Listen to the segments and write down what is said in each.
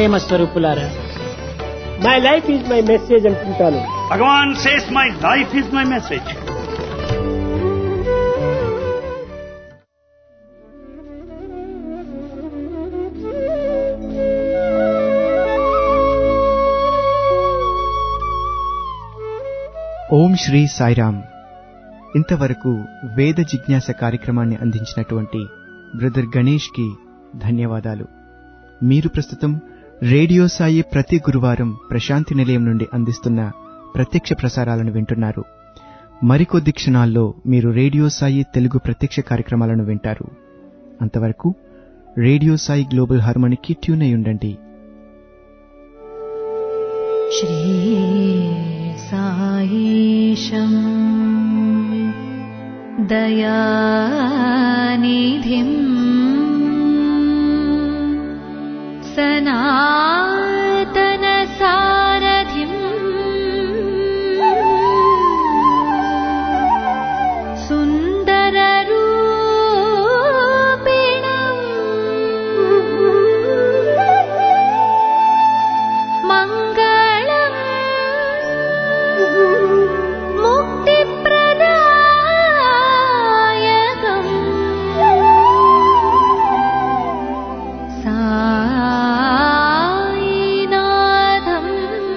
ప్రేమ స్వరూపులారా my life is my message అంటుంటాను Bhagavan says, My life is my message. Om Shri Sairam ఇంతవరకు వేద జిజ్ఞాస కార్యక్రమాన్ని అందించినటువంటి బ్రదర్ గణేష్ కి ధన్యవాదాలు మీరు ప్రస్తుతం రేడియో సాయి ప్రతి గురువారం ప్రశాంతి నిలయం నుండి అందిస్తున్న ప్రత్యక్ష ప్రసారాలను వింటున్నారు మరికొద్ది క్షణాల్లో మీరు రేడియో సాయి తెలుగు ప్రత్యక్ష కార్యక్రమాలను వింటారు అంతవరకు రేడియో సాయి గ్లోబల్ హార్మోనికి ట్యూన్ అయి ఉండండి श्रीसायीशम् दयानिधिम् सनातनसारथिम् सुन्दररूपिणम् मङ्गलम् मुक्तिप्रदायकम् सायिनाथम्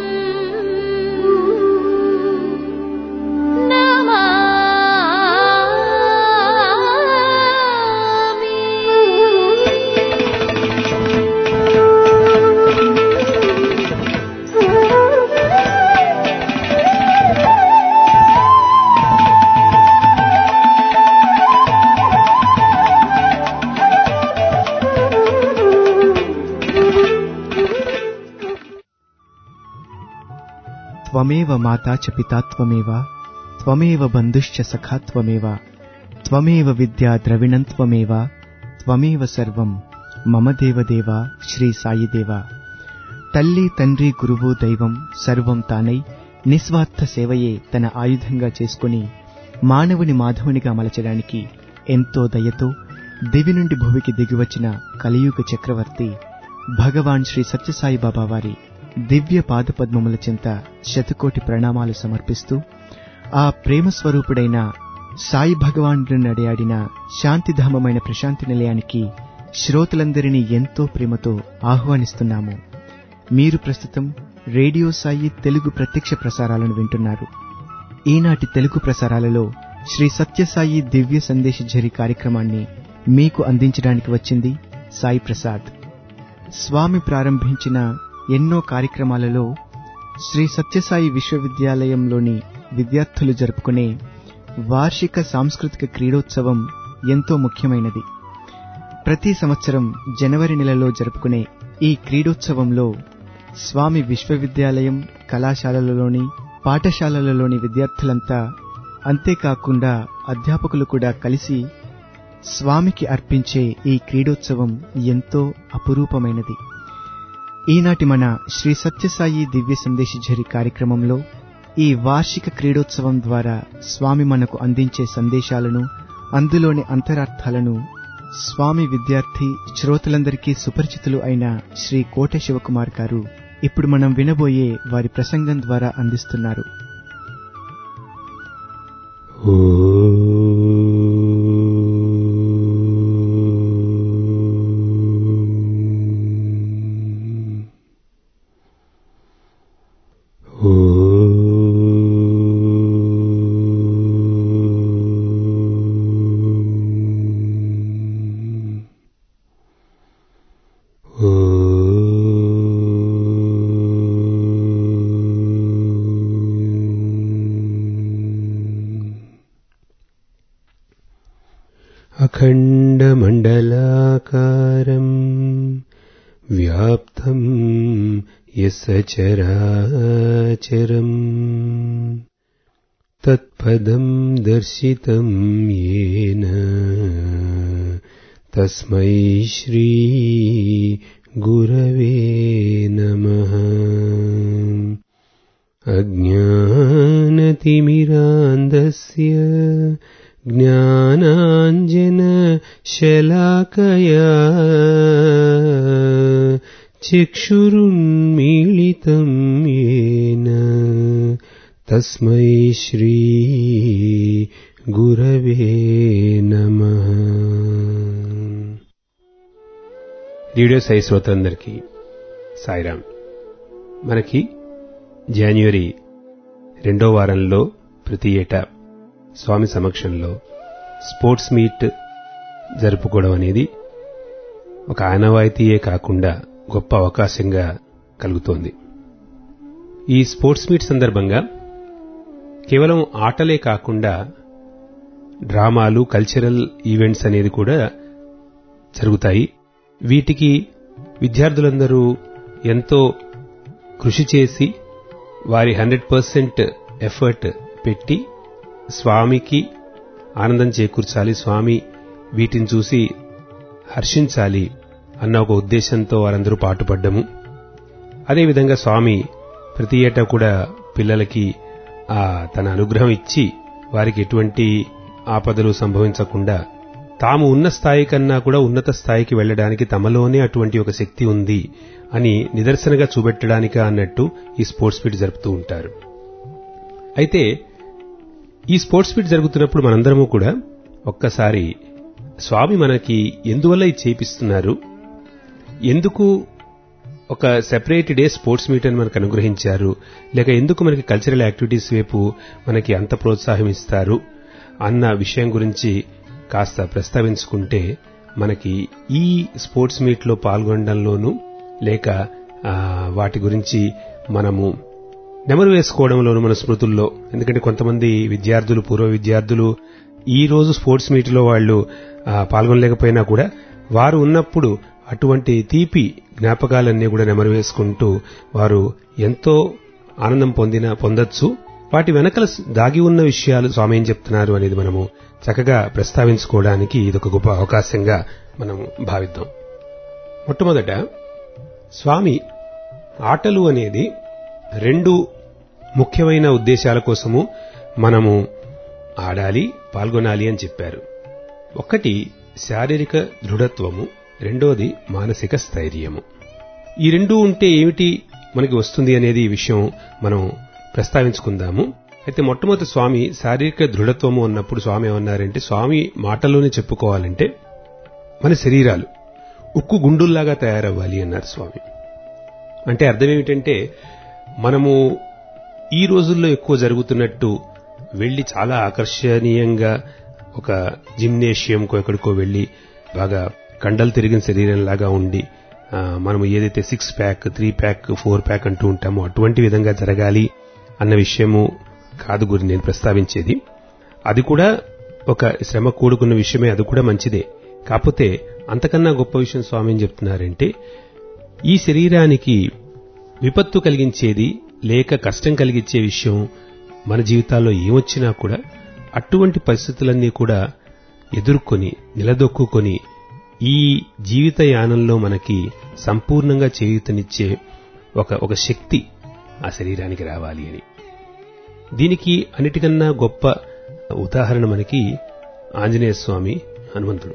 త్వమేవ మాతా చ పితా త్వమేవ త్వమేవ బంధుశ్చ సఖా త్వమేవ త్వమేవ విద్యా ద్రవిణం త్వమేవ త్వమేవ సర్వం మమ దేవదేవ శ్రీ సాయి దేవ తల్లి తండ్రి గురువు దైవం సర్వం తానై నిస్వార్థ సేవయే తన ఆయుధంగా చేసుకుని మానవుని మాధవునిగా మలచడానికి ఎంతో దయతో దివి నుండి భువికి దిగివచ్చిన కలియుగ చక్రవర్తి భగవాన్ శ్రీ సత్యసాయి బాబా వారి దివ్య పాదపద్మముల చెంత శతకోటి ప్రణామాలు సమర్పిస్తూ ఆ ప్రేమ స్వరూపుడైన సాయి భగవానుడు నడియాడిన శాంతిధామమైన ప్రశాంతి నిలయానికి శ్రోతలందరినీ ఎంతో ప్రేమతో ఆహ్వానిస్తున్నాము మీరు ప్రస్తుతం రేడియో సాయి తెలుగు ప్రత్యక్ష ప్రసారాలను వింటున్నారు ఈనాటి తెలుగు ప్రసారాలలో శ్రీ సత్యసాయి దివ్య సందేశ ఝరి కార్యక్రమాన్ని మీకు అందించడానికి వచ్చింది సాయి ప్రసాద్ స్వామి ప్రారంభించిన ఎన్నో కార్యక్రమాలలో శ్రీ సత్యసాయి విశ్వవిద్యాలయంలోని విద్యార్థులు జరుపుకునే వార్షిక సాంస్కృతిక క్రీడోత్సవం ఎంతో ముఖ్యమైనది ప్రతి సంవత్సరం జనవరి నెలలో జరుపుకునే ఈ క్రీడోత్సవంలో స్వామి విశ్వవిద్యాలయం కళాశాలలలోని పాఠశాలలలోని విద్యార్థులంతా అంతేకాకుండా అధ్యాపకులు కూడా కలిసి స్వామికి అర్పించే ఈ క్రీడోత్సవం ఎంతో అపురూపమైనది ఈనాటి మన శ్రీ సత్యసాయి దివ్య సందేశఝరి కార్యక్రమంలో ఈ వార్షిక క్రీడోత్సవం ద్వారా స్వామి మనకు అందించే సందేశాలను అందులోని అంతరార్థాలను స్వామి విద్యార్థి శ్రోతలందరికీ సుపరిచితులు అయిన శ్రీ కోట శివకుమార్ గారు ఇప్పుడు మనం వినబోయే వారి ప్రసంగం ద్వారా అందిస్తున్నారు अखण्डमण्डलाकारम् व्याप्तम् यस्य चराचरम् तत्पदम् दर्शितम् येन तस्मै श्रीगुरवे नमः अज्ञानतिमिरान्धस्य ज्ञानाञ्जनशलाकया చక్షురున్మీళితం ఏన తస్మై శ్రీ గురవే నమః రేడియో సాయి శ్రోతలందరికీ సాయిరాం మనకి జాన్యువరి రెండో వారంలో ప్రతి ఏటా స్వామి సమక్షంలో స్పోర్ట్స్ మీట్ జరుపుకోవడం అనేది ఒక ఆనవాయితీయే కాకుండా గొప్ప అవకాశంగా కలుగుతోంది ఈ స్పోర్ట్స్ మీట్ సందర్భంగా కేవలం ఆటలే కాకుండా డ్రామాలు కల్చరల్ ఈవెంట్స్ అనేది కూడా జరుగుతాయి వీటికి విద్యార్థులందరూ ఎంతో కృషి చేసి వారి హండ్రెడ్ పర్సెంట్ ఎఫర్ట్ పెట్టి స్వామికి ఆనందం చేకూర్చాలి స్వామి వీటిని చూసి హర్షించాలి అన్న ఒక ఉద్దేశంతో వారందరూ పాటుపడ్డము అదేవిధంగా స్వామి ప్రతి ఏటా కూడా పిల్లలకి ఆ తన అనుగ్రహం ఇచ్చి వారికి ఎటువంటి ఆపదలు సంభవించకుండా తాము ఉన్న స్థాయి కన్నా కూడా ఉన్నత స్థాయికి వెళ్ళడానికి తమలోనే అటువంటి ఒక శక్తి ఉంది అని నిదర్శనగా చూపెట్టడానిక అన్నట్టు ఈ స్పోర్ట్స్ మీట్ జరుపుతూ ఉంటారు అయితే ఈ స్పోర్ట్స్ మీట్ జరుగుతున్నప్పుడు మనందరము కూడా ఒక్కసారి స్వామి మనకి ఎందువల్ల ఇది చేపిస్తున్నారు ఎందుకు ఒక సెపరేట్ డే స్పోర్ట్స్ మీట్ అని మనకు అనుగ్రహించారు లేక ఎందుకు మనకి కల్చరల్ యాక్టివిటీస్ వైపు మనకి అంత ప్రోత్సాహం ఇస్తారు అన్న విషయం గురించి కాస్త ప్రస్తావించుకుంటే మనకి ఈ స్పోర్ట్స్ మీట్లో పాల్గొనడంలోనూ లేక ఆ, వాటి గురించి మనము నెమరు వేసుకోవడంలోనూ మన స్మృతుల్లో ఎందుకంటే కొంతమంది విద్యార్థులు పూర్వ విద్యార్థులు ఈ రోజు స్పోర్ట్స్ మీట్లో వాళ్ళు ఆ, పాల్గొనలేకపోయినా కూడా వారు ఉన్నప్పుడు అటువంటి తీపి జ్ఞాపకాలన్నీ కూడా నెమరు వేసుకుంటూ వారు ఎంతో ఆనందం పొందిన పొందొచ్చు వాటి వెనకల దాగి ఉన్న విషయాలు స్వామి ఏం చెప్తున్నారు అనేది మనము చక్కగా ప్రస్తావించుకోవడానికి ఇదొక గొప్ప అవకాశంగా మనం భావిద్దాం మొట్టమొదట స్వామి ఆటలు అనేది రెండు ముఖ్యమైన ఉద్దేశాల కోసము మనము ఆడాలి పాల్గొనాలి అని చెప్పారు ఒకటి శారీరక దృఢత్వము రెండోది మానసిక స్థైర్యము ఈ రెండు ఉంటే ఏమిటి మనకి వస్తుంది అనేది ఈ విషయం మనం ప్రస్తావించుకుందాము అయితే మొట్టమొదటి స్వామి శారీరక దృఢత్వము అన్నప్పుడు స్వామి ఏమన్నారంటే స్వామి మాటల్లోనే చెప్పుకోవాలంటే మన శరీరాలు ఉక్కు గుండుల్లాగా తయారవ్వాలి అన్నారు స్వామి అంటే అర్థం ఏమిటంటే మనము ఈ రోజుల్లో ఎక్కువ జరుగుతున్నట్టు వెళ్లి చాలా ఆకర్షణీయంగా ఒక జిమ్నేషియంకో ఎక్కడికో వెళ్లి బాగా కండలు తిరిగిన శరీరంలాగా ఉండి ఆ, మనము ఏదైతే six pack three pack four pack అంటూ ఉంటామో అటువంటి విధంగా జరగాలి అన్న విషయము కాదు గురి నేను ప్రస్తావించేది అది కూడా ఒక శ్రమ కూడుకున్న విషయమే అది కూడా మంచిదే కాకపోతే అంతకన్నా గొప్ప విషయం స్వామి ఏం చెప్తున్నారంటే ఈ శరీరానికి విపత్తు కలిగించేది లేక కష్టం కలిగించే విషయం మన జీవితాల్లో ఏమొచ్చినా కూడా అటువంటి పరిస్థితులన్నీ కూడా ఎదుర్కొని నిలదొక్కుకొని ఈ జీవిత యానంలో మనకి సంపూర్ణంగా చేయూతనిచ్చే ఒక ఒక శక్తి ఆ శరీరానికి రావాలి అని దీనికి అన్నిటికన్నా గొప్ప ఉదాహరణ మనకి ఆంజనేయ స్వామి హనుమంతుడు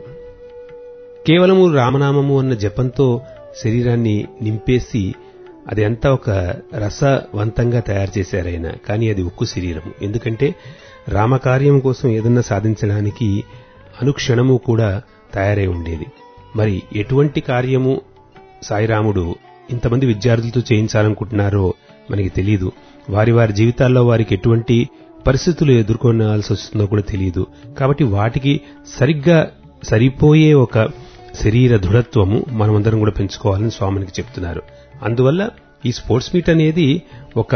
కేవలము రామనామము అన్న జపంతో శరీరాన్ని నింపేసి అది అంతా ఒక రసవంతంగా తయారు చేశారైనా కానీ అది ఉక్కు శరీరము ఎందుకంటే రామకార్యం కోసం ఏదన్నా సాధించడానికి అనుక్షణము కూడా తయారై ఉండేది మరి ఎటువంటి కార్యము సాయిరాముడు ఇంతమంది విద్యార్థులతో చేయించాలనుకుంటున్నారో మనకి తెలియదు వారి వారి జీవితాల్లో వారికి ఎటువంటి పరిస్థితులు ఎదుర్కొనాల్సి వస్తుందో కూడా తెలియదు కాబట్టి వాటికి సరిగ్గా సరిపోయే ఒక శరీర దృఢత్వము మనమందరం కూడా పెంచుకోవాలని స్వామినికి చెప్తున్నారు అందువల్ల ఈ స్పోర్ట్స్ మీట్ అనేది ఒక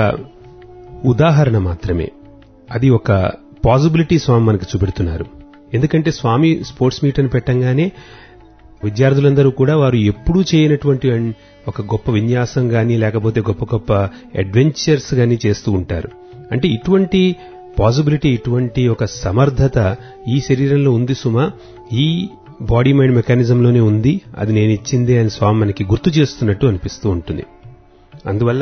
ఉదాహరణ మాత్రమే అది ఒక పాజిబిలిటీ స్వామి మనకి చూపెడుతున్నారు ఎందుకంటే స్వామి స్పోర్ట్స్ మీట్ అని పెట్టంగానే విద్యార్థులందరూ కూడా వారు ఎప్పుడూ చేయనటువంటి అన్- ఒక గొప్ప విన్యాసం గాని లేకపోతే గొప్ప గొప్ప అడ్వెంచర్స్ గాని చేస్తూ ఉంటారు అంటే ఇటువంటి పాజిబిలిటీ ఇటువంటి ఒక సమర్థత ఈ శరీరంలో ఉంది సుమా ఈ బాడీ మైండ్ మెకానిజంలోనే ఉంది అది నేను ఇచ్చిందే అని స్వామి మనకి గుర్తు చేస్తున్నట్టు అనిపిస్తూ ఉంటుంది అందువల్ల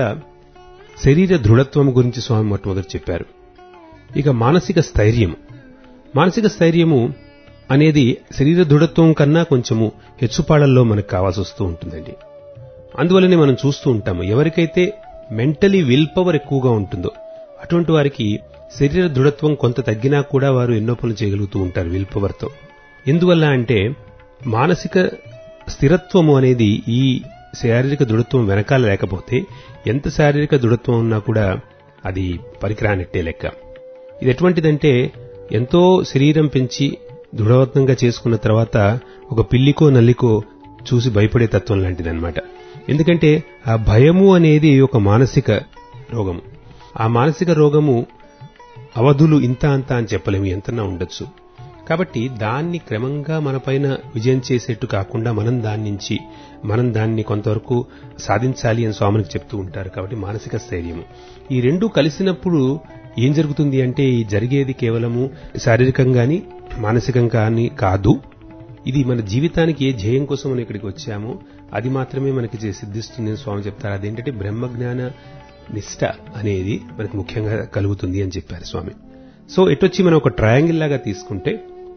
శరీర దృఢత్వం గురించి స్వామి మొట్టమొదటి చెప్పారు ఇక మానసిక స్థైర్యం మానసిక స్థైర్యము అనేది శరీర దృఢత్వం కన్నా కొంచెము హెచ్చుపాడల్లో మనకు కావాల్సి వస్తూ ఉంటుందండి అందువల్లనే మనం చూస్తూ ఉంటాము ఎవరికైతే మెంటలీ విల్ పవర్ ఎక్కువగా ఉంటుందో అటువంటి వారికి శరీర దృఢత్వం కొంత తగ్గినా కూడా వారు ఎన్నో పనులు చేయగలుగుతూ ఉంటారు విల్ పవర్తో ఎందువల్ల అంటే మానసిక స్థిరత్వము అనేది ఈ శారీరక దృఢత్వం వెనకాల లేకపోతే ఎంత శారీరక దృఢత్వం ఉన్నా కూడా అది పనికిరానట్టే లెక్క ఇది ఎటువంటిదంటే ఎంతో శరీరం పెంచి దృఢవత్నంగా చేసుకున్న తర్వాత ఒక పిల్లికో నల్లికో చూసి భయపడే తత్వం లాంటిదన్నమాట ఎందుకంటే ఆ భయము అనేది ఒక మానసిక రోగము ఆ మానసిక రోగము అవధులు ఇంత అంత అని చెప్పలేము ఎంతనా ఉండొచ్చు కాబట్టి దాన్ని క్రమంగా మన పైన విజయం చేసేట్టు కాకుండా మనం దాని నుంచి మనం దాన్ని కొంతవరకు సాధించాలి అని స్వామికి చెప్తూ ఉంటారు కాబట్టి మానసిక స్థైర్యము ఈ రెండు కలిసినప్పుడు ఏం జరుగుతుంది అంటే ఈ జరిగేది కేవలము శారీరకంగాని మానసికంగాని కాదు ఇది మన జీవితానికి ఏ ధ్యేయం కోసం మనం ఇక్కడికి వచ్చామో అది మాత్రమే మనకి చే- సిద్ధిస్తుంది అని స్వామి చెప్తారు అదేంటంటే బ్రహ్మజ్ఞాన నిష్ట అనేది మనకు ముఖ్యంగా కలుగుతుంది అని చెప్పారు స్వామి సో ఎటొచ్చి మనం ఒక ట్రయాంగిల్ లాగా తీసుకుంటే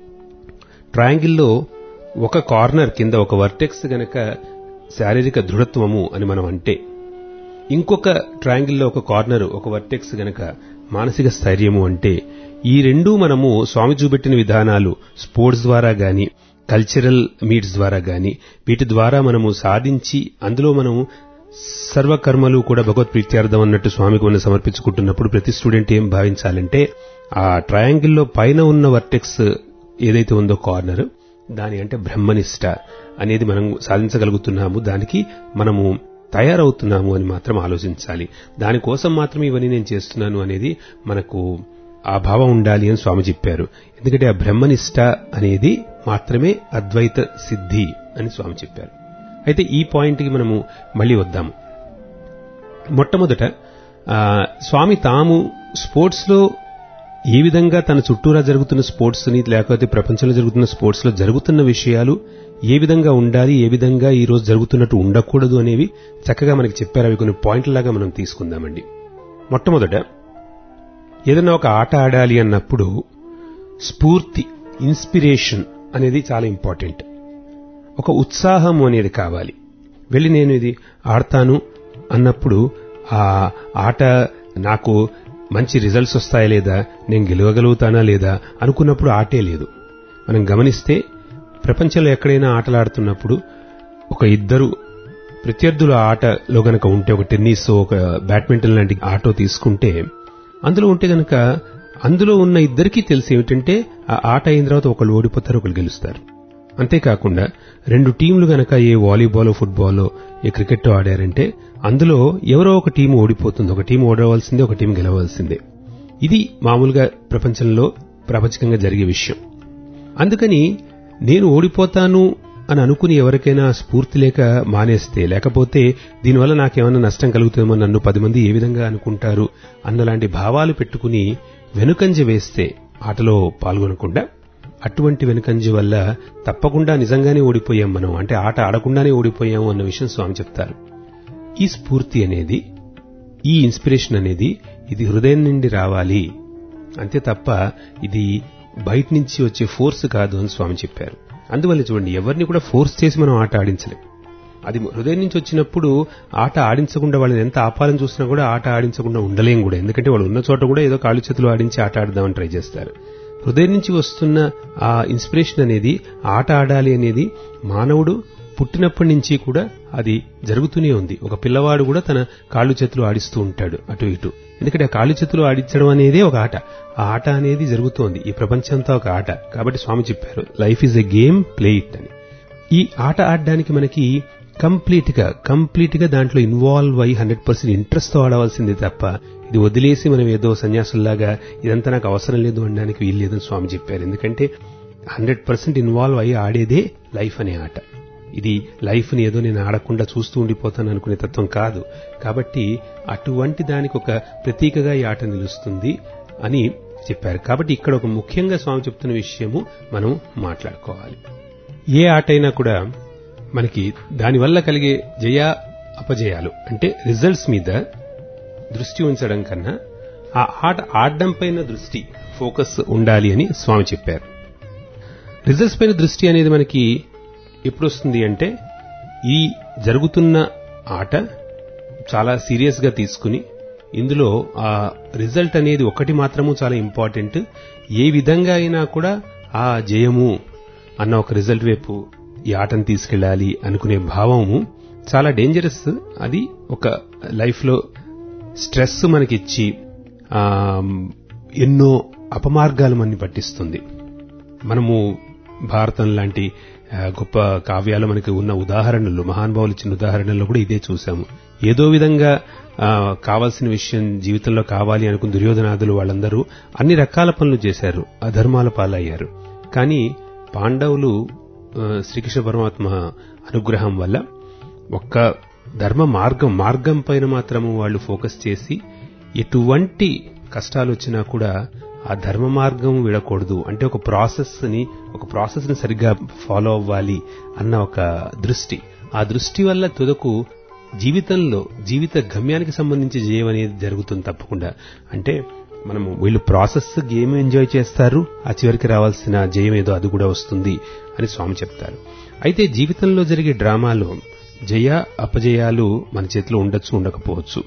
ట్రయాంగిల్లో ఒక కార్నర్ కింద ఒక వర్టెక్స్ గనక శారీరక దృఢత్వము అని మనం అంటే ఇంకొక ట్రయాంగిల్లో ఒక కార్నర్ ఒక వర్టెక్స్ గనక మానసిక స్థైర్యము అంటే ఈ రెండూ మనము స్వామి చూపెట్టిన విధానాలు స్పోర్ట్స్ ద్వారా గాని కల్చరల్ మీట్స్ ద్వారా గాని వీటి ద్వారా మనము సాధించి అందులో మనము సర్వకర్మలు కూడా భగవత్ ప్రీత్యార్థం అన్నట్టు స్వామికి మనం సమర్పించుకుంటున్నప్పుడు ప్రతి స్టూడెంట్ ఏం భావించాలంటే ఆ ట్రయాంగిల్లో పైన ఉన్న వర్టెక్స్ ఏదైతే ఉందో కార్నర్ దాని అంటే బ్రహ్మనిష్ట అనేది మనం సాధించగలుగుతున్నాము దానికి మనము తయారవుతున్నాము అని మాత్రం ఆలోచించాలి దానికోసం మాత్రం ఇవన్నీ నేను చేస్తున్నాను అనేది మనకు ఆ భావం ఉండాలి అని స్వామి చెప్పారు ఎందుకంటే ఆ బ్రహ్మనిష్ట అనేది మాత్రమే అద్వైత సిద్ధి అని స్వామి చెప్పారు అయితే ఈ పాయింట్కి మనము మళ్ళీ వద్దాము మొట్టమొదట ఆ, స్వామి తాము స్పోర్ట్స్లో ఏ విధంగా తన చుట్టూరా జరుగుతున్న స్పోర్ట్స్ని లేకపోతే ప్రపంచంలో జరుగుతున్న స్పోర్ట్స్లో జరుగుతున్న విషయాలు ఏ విధంగా ఉండాలి ఏ విధంగా ఈ రోజు జరుగుతున్నట్టు ఉండకూడదు అనేవి చక్కగా మనకి చెప్పారు అవి కొన్ని పాయింట్లలాగా మనం తీసుకుందామండి మొట్టమొదట ఏదైనా ఒక ఆట ఆడాలి అన్నప్పుడు స్ఫూర్తి ఇన్స్పిరేషన్ అనేది చాలా ఇంపార్టెంట్ ఒక ఉత్సాహం అనేది కావాలి వెళ్ళి నేను ఇది ఆడతాను అన్నప్పుడు ఆ ఆట నాకు మంచి రిజల్ట్స్ వస్తాయా లేదా నేను గెలవగలుగుతానా లేదా అనుకున్నప్పుడు ఆటే లేదు మనం గమనిస్తే ప్రపంచంలో ఎక్కడైనా ఆటలాడుతున్నప్పుడు ఒక ఇద్దరు ప్రత్యర్థుల ఆటలో గనక ఉంటే ఒక టెన్నిస్ ఒక బ్యాడ్మింటన్ లాంటి ఆటో తీసుకుంటే అందులో ఉంటే గనక అందులో ఉన్న ఇద్దరికీ తెలిసి ఏమిటంటే ఆ ఆట అయిన తర్వాత ఒకళ్ళు ఓడిపోతారు ఒకళ్ళు గెలుస్తారు అంతేకాకుండా రెండు టీంలు గనక ఏ వాలీబాల్ ఫుట్బాల్ ఏ క్రికెట్ ఆడారంటే అందులో ఎవరో ఒక టీం ఓడిపోతుంది ఒక టీం ఓడవలసిందే ఒక టీం గెలవలసిందే ఇది మామూలుగా ప్రపంచంలో ప్రాపంచికంగా జరిగే విషయం అందుకని నేను ఓడిపోతాను అని అనుకుని ఎవరికైనా స్ఫూర్తి లేక మానేస్తే లేకపోతే దీనివల్ల నాకేమైనా నష్టం కలుగుతుందేమో నన్ను పది మంది ఏ విధంగా అనుకుంటారు అన్నలాంటి భావాలు పెట్టుకుని వెనుకంజ వేస్తే ఆటలో పాల్గొనకుండా అటువంటి వెనుకంజ వల్ల తప్పకుండా నిజంగానే ఓడిపోయాం మనం అంటే ఆట ఆడకుండానే ఓడిపోయాము అన్న విషయం స్వామి చెప్తారు ఈ స్ఫూర్తి అనేది ఈ ఇన్స్పిరేషన్ అనేది ఇది హృదయం నుండి రావాలి అంతే తప్ప ఇది బయట నుంచి వచ్చే ఫోర్స్ కాదు అని స్వామి చెప్పారు అందువల్ల చూడండి ఎవరిని కూడా ఫోర్స్ చేసి మనం ఆట ఆడించలేం అది హృదయం నుంచి వచ్చినప్పుడు ఆట ఆడించకుండా వాళ్ళని ఎంత ఆపాలని చూసినా కూడా ఆట ఆడించకుండా ఉండలేం కూడా ఎందుకంటే వాళ్ళు ఉన్న చోట కూడా ఏదో కాళ్ళు చేతులు ఆడించి ఆట ఆడదామని ట్రై చేస్తారు హృదయం నుంచి వస్తున్న ఆ ఇన్స్పిరేషన్ అనేది ఆట ఆడాలి అనేది మానవుడు పుట్టినప్పటి నుంచి కూడా అది జరుగుతూనే ఉంది ఒక పిల్లవాడు కూడా తన కాళ్ళు చేతులు ఆడిస్తూ ఉంటాడు అటు ఇటు ఎందుకంటే ఆ కాళ్ళు చేతులు ఆడించడం అనేదే ఒక ఆట ఆ ఆట అనేది జరుగుతోంది ఈ ప్రపంచంతో ఒక ఆట కాబట్టి స్వామి చెప్పారు life is a game play it అని ఈ ఆట ఆడడానికి మనకి కంప్లీట్ గా కంప్లీట్ గా దాంట్లో ఇన్వాల్వ్ అయ్యి హండ్రెడ్ పర్సెంట్ ఇంట్రెస్ట్ తో ఆడవలసిందే తప్ప ఇది వదిలేసి మనం ఏదో సన్యాసుల్లాగా ఇదంతా నాకు అవసరం లేదు అనడానికి వీల్లేదని స్వామి చెప్పారు ఎందుకంటే హండ్రెడ్ పర్సెంట్ ఇన్వాల్వ్ అయ్యి ఆడేదే లైఫ్ అనే ఆట ఇది లైఫ్ని ఏదో నేను ఆడకుండా చూస్తూ ఉండిపోతాను అనుకునే తత్వం కాదు కాబట్టి అటువంటి దానికి ఒక ప్రతీకగా ఈ ఆట నిలుస్తుంది అని చెప్పారు కాబట్టి ఇక్కడ ఒక ముఖ్యంగా స్వామి చెప్తున్న విషయము మనం మాట్లాడుకోవాలి ఏ ఆట అయినా కూడా మనకి దానివల్ల కలిగే జయ అపజయాలు అంటే రిజల్ట్స్ మీద దృష్టి ఉంచడం కన్నా ఆ ఆట ఆడడం పైన దృష్టి ఫోకస్ ఉండాలి అని స్వామి చెప్పారు రిజల్ట్స్ పైన దృష్టి అనేది మనకి ఎప్పుడు వస్తుంది అంటే ఈ జరుగుతున్న ఆట చాలా సీరియస్ గా తీసుకుని ఇందులో ఆ రిజల్ట్ అనేది ఒకటి మాత్రము చాలా ఇంపార్టెంట్ ఏ విధంగా అయినా కూడా ఆ జయము అన్న ఒక రిజల్ట్ వైపు ఈ ఆటను తీసుకెళ్ళాలి అనుకునే భావము చాలా డేంజరస్ అది ఒక లైఫ్ లో స్ట్రెస్ మనకిచ్చి ఆ, ఎన్నో అపమార్గాలు మనని పట్టిస్తుంది మనము భారతం లాంటి ఆ, గొప్ప కావ్యాలు మనకి ఉన్న ఉదాహరణలు మహానుభావులు ఇచ్చిన ఉదాహరణల్లో కూడా ఇదే చూసాము ఏదో విధంగా ఆ, కావాల్సిన విషయం జీవితంలో కావాలి అనుకున్న దుర్యోధనాదులు వాళ్ళందరూ అన్ని రకాల పనులు చేశారు అధర్మాల పాలయ్యారు కానీ పాండవులు ఆ, శ్రీకృష్ణ పరమాత్మ అనుగ్రహం వల్ల ఒక్క ధర్మ మార్గం మార్గం పైన మాత్రము వాళ్ళు ఫోకస్ చేసి ఎటువంటి కష్టాలు వచ్చినా కూడా ఆ ధర్మ మార్గం విడకూడదు అంటే ఒక ప్రాసెస్ ని ఒక ప్రాసెస్ ని సరిగ్గా ఫాలో అవ్వాలి అన్న ఒక దృష్టి ఆ దృష్టి వల్ల తుదకు జీవితంలో జీవిత గమ్యానికి సంబంధించి జయం అనేది జరుగుతుంది తప్పకుండా అంటే మనము వీళ్ళు ప్రాసెస్ గేమ్ ఎంజాయ్ చేస్తారు ఆ చివరికి రావాల్సిన జయం ఏదో అది కూడా వస్తుంది అని స్వామి చెప్తారు అయితే జీవితంలో జరిగే డ్రామాలో జయ అపజయాలు మన చేతిలో ఉండొచ్చు ఉండకపోవచ్చు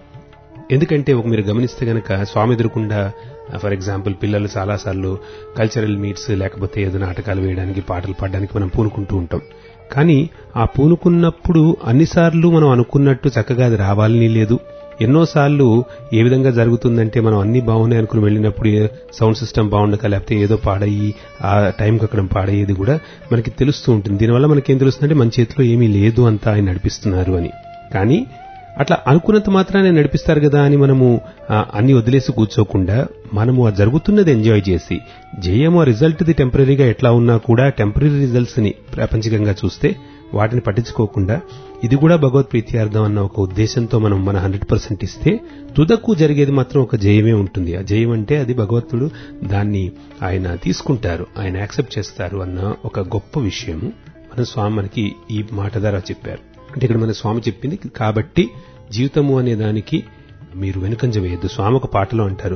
ఎందుకంటే ఒక మీరు గమనిస్తే గనక స్వామి ఎదురుకుండా ఫర్ ఎగ్జాంపుల్ పిల్లలు చాలాసార్లు కల్చరల్ మీట్స్ లేకపోతే ఏదో నాటకాలు వేయడానికి పాటలు పాడడానికి మనం పూనుకుంటూ ఉంటాం కానీ ఆ పూనుకున్నప్పుడు అన్నిసార్లు మనం అనుకున్నట్టు చక్కగా అది రావాలని లేదు ఎన్నోసార్లు ఏ విధంగా జరుగుతుందంటే మనం అన్ని బాగున్నాయి అనుకుని వెళ్ళినప్పుడు ఏ సౌండ్ సిస్టమ్ బాగుండక లేకపోతే ఏదో పాడయి ఆ టైంకి అక్కడ పాడయ్యేది కూడా మనకి తెలుస్తూ ఉంటుంది దీనివల్ల మనకేం తెలుస్తుందంటే మన చేతిలో ఏమీ లేదు అంతా ఆయన నడిపిస్తున్నారు అని కానీ అట్లా అనుకున్నంత మాత్రాన్ని నడిపిస్తారు కదా అని మనము ఆ, అన్ని వదిలేసి కూర్చోకుండా మనము ఆ జరుగుతున్నది ఎంజాయ్ చేసి జయము ఆ రిజల్ట్ ది టెంపరీగా ఎట్లా ఉన్నా కూడా టెంపరీ రిజల్ట్స్ ని ప్రాపంచికంగా చూస్తే వాటిని పట్టించుకోకుండా ఇది కూడా భగవత్ ప్రీత్యార్థం అన్న ఒక ఉద్దేశంతో మనం మన హండ్రెడ్ పర్సెంట్ ఇస్తే తుదకు జరిగేది మాత్రం ఒక జయమే ఉంటుంది ఆ జయం అంటే అది భగవంతుడు దాన్ని ఆయన తీసుకుంటారు ఆయన యాక్సెప్ట్ చేస్తారు అన్న ఒక గొప్ప విషయము మన స్వామి మనకి ఈ మాట ద్వారా చెప్పారు అంటే ఇక్కడ మన స్వామి చెప్పింది కాబట్టి జీవితము అనే దానికి మీరు వెనుకంజ వేయద్దు స్వామి ఒక పాటలో అంటారు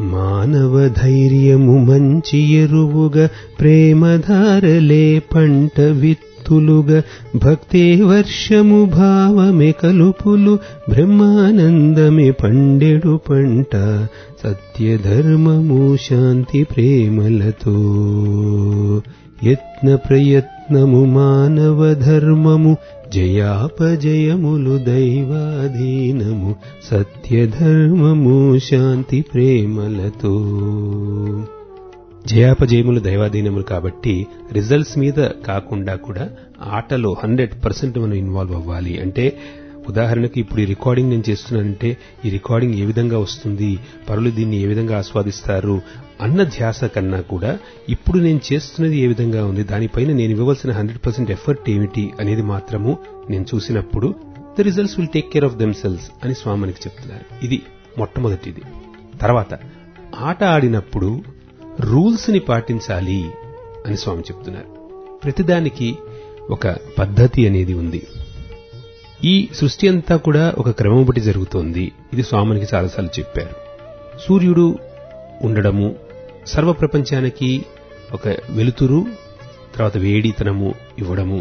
మానవ ధైర్యము మంచి ఎరువుగా ప్రేమధారలే పంట విత్తులుగా భక్తే వర్షము భావమే కలుపులు బ్రహ్మానందమే పండెడు పంట సత్యధర్మము శాంతి ప్రేమలతో యత్న ప్రయత్నము మానవ ధర్మము జయాపజయములు దైవాధీనము సత్యధర్మము శాంతి ప్రేమలతో జయాపజయములు దైవాధీనములు కాబట్టి రిజల్ట్స్ మీద కాకుండా కూడా ఆటలో హండ్రెడ్ పర్సెంట్ మనం ఇన్వాల్వ్ అవ్వాలి అంటే ఉదాహరణకి ఇప్పుడు ఈ రికార్డింగ్ నేను చేస్తున్నానంటే ఈ రికార్డింగ్ ఏ విధంగా వస్తుంది పరులు దీన్ని ఏ విధంగా ఆస్వాదిస్తారు అన్న ధ్యాస కన్నా కూడా ఇప్పుడు నేను చేస్తున్నది ఏ విధంగా ఉంది దానిపైన నేను ఇవ్వవలసిన హండ్రెడ్ పర్సెంట్ ఎఫర్ట్ ఏమిటి అనేది మాత్రము నేను చూసినప్పుడు the results will take care of themselves అని స్వామి మనకి చెప్తున్నారు ఇది మొట్టమొదటిది తర్వాత ఆట ఆడినప్పుడు రూల్స్ ని పాటించాలి అని స్వామి చెప్తున్నారు ప్రతిదానికి ఒక పద్ధతి అనేది ఉంది ఈ సృష్టి అంతా కూడా ఒక క్రమం బట్టి జరుగుతోంది ఇది స్వామునికి చాలాసార్లు చెప్పారు సూర్యుడు ఉండడము సర్వ ప్రపంచానికి ఒక వెలుతురు తర్వాత వేడితనము ఇవ్వడము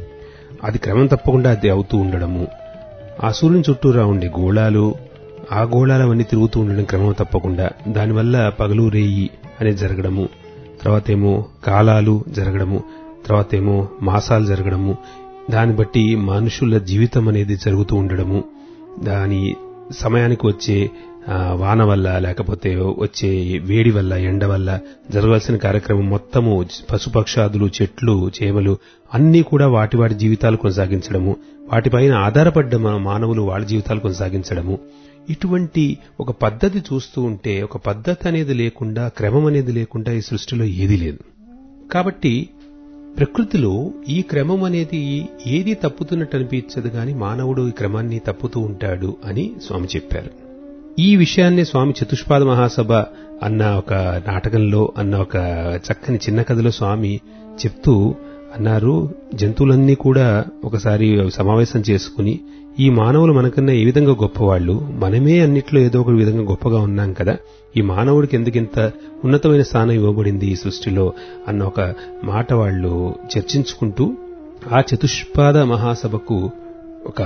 అది క్రమం తప్పకుండా అది అవుతూ ఉండడము ఆ సూర్యుని చుట్టూరా ఉండే గోళాలు ఆ గోళాలవన్నీ తిరుగుతూ ఉండడం క్రమం తప్పకుండా దానివల్ల పగలు రేయి అనేది జరగడము తర్వాత ఏమో కాలాలు జరగడము తర్వాత ఏమో మాసాలు జరగడము దాన్ని బట్టి మనుషుల జీవితం అనేది జరుగుతూ ఉండడము దాని సమయానికి వచ్చే ఆ, వాన వల్ల లేకపోతే వచ్చే వేడి వల్ల ఎండ వల్ల జరగాల్సిన కార్యక్రమం మొత్తము పశుపక్షాదులు చెట్లు చేమలు అన్నీ కూడా వాటి వాటి జీవితాలు కొనసాగించడము వాటిపైన ఆధారపడ్డ మన మానవులు వాళ్ళ జీవితాలు కొనసాగించడము ఇటువంటి ఒక పద్ధతి చూస్తూ ఉంటే ఒక పద్ధతి అనేది లేకుండా క్రమం అనేది లేకుండా ఈ సృష్టిలో ఏదీ లేదు కాబట్టి ప్రకృతిలో ఈ క్రమం అనేది ఏది తప్పుతున్నట్టు అనిపించదు గాని మానవుడు ఈ క్రమాన్ని తప్పుతూ ఉంటాడు అని స్వామి చెప్పారు ఈ విషయాన్ని స్వామి చతుష్పాద మహాసభ అన్న ఒక నాటకంలో అన్న ఒక చక్కని చిన్న కథలో స్వామి చెప్తూ అన్నారు జంతువులన్నీ కూడా ఒకసారి సమావేశం చేసుకుని ఈ మానవులు మనకన్నా ఏ విధంగా గొప్పవాళ్ళు మనమే అన్నిట్లో ఏదో ఒక విధంగా గొప్పగా ఉన్నాం కదా ఈ మానవుడికి ఎందుకింత ఉన్నతమైన స్థానం ఇవ్వబడింది ఈ సృష్టిలో అన్న ఒక మాట వాళ్ళు చర్చించుకుంటూ ఆ చతుష్పాద మహాసభకు ఒక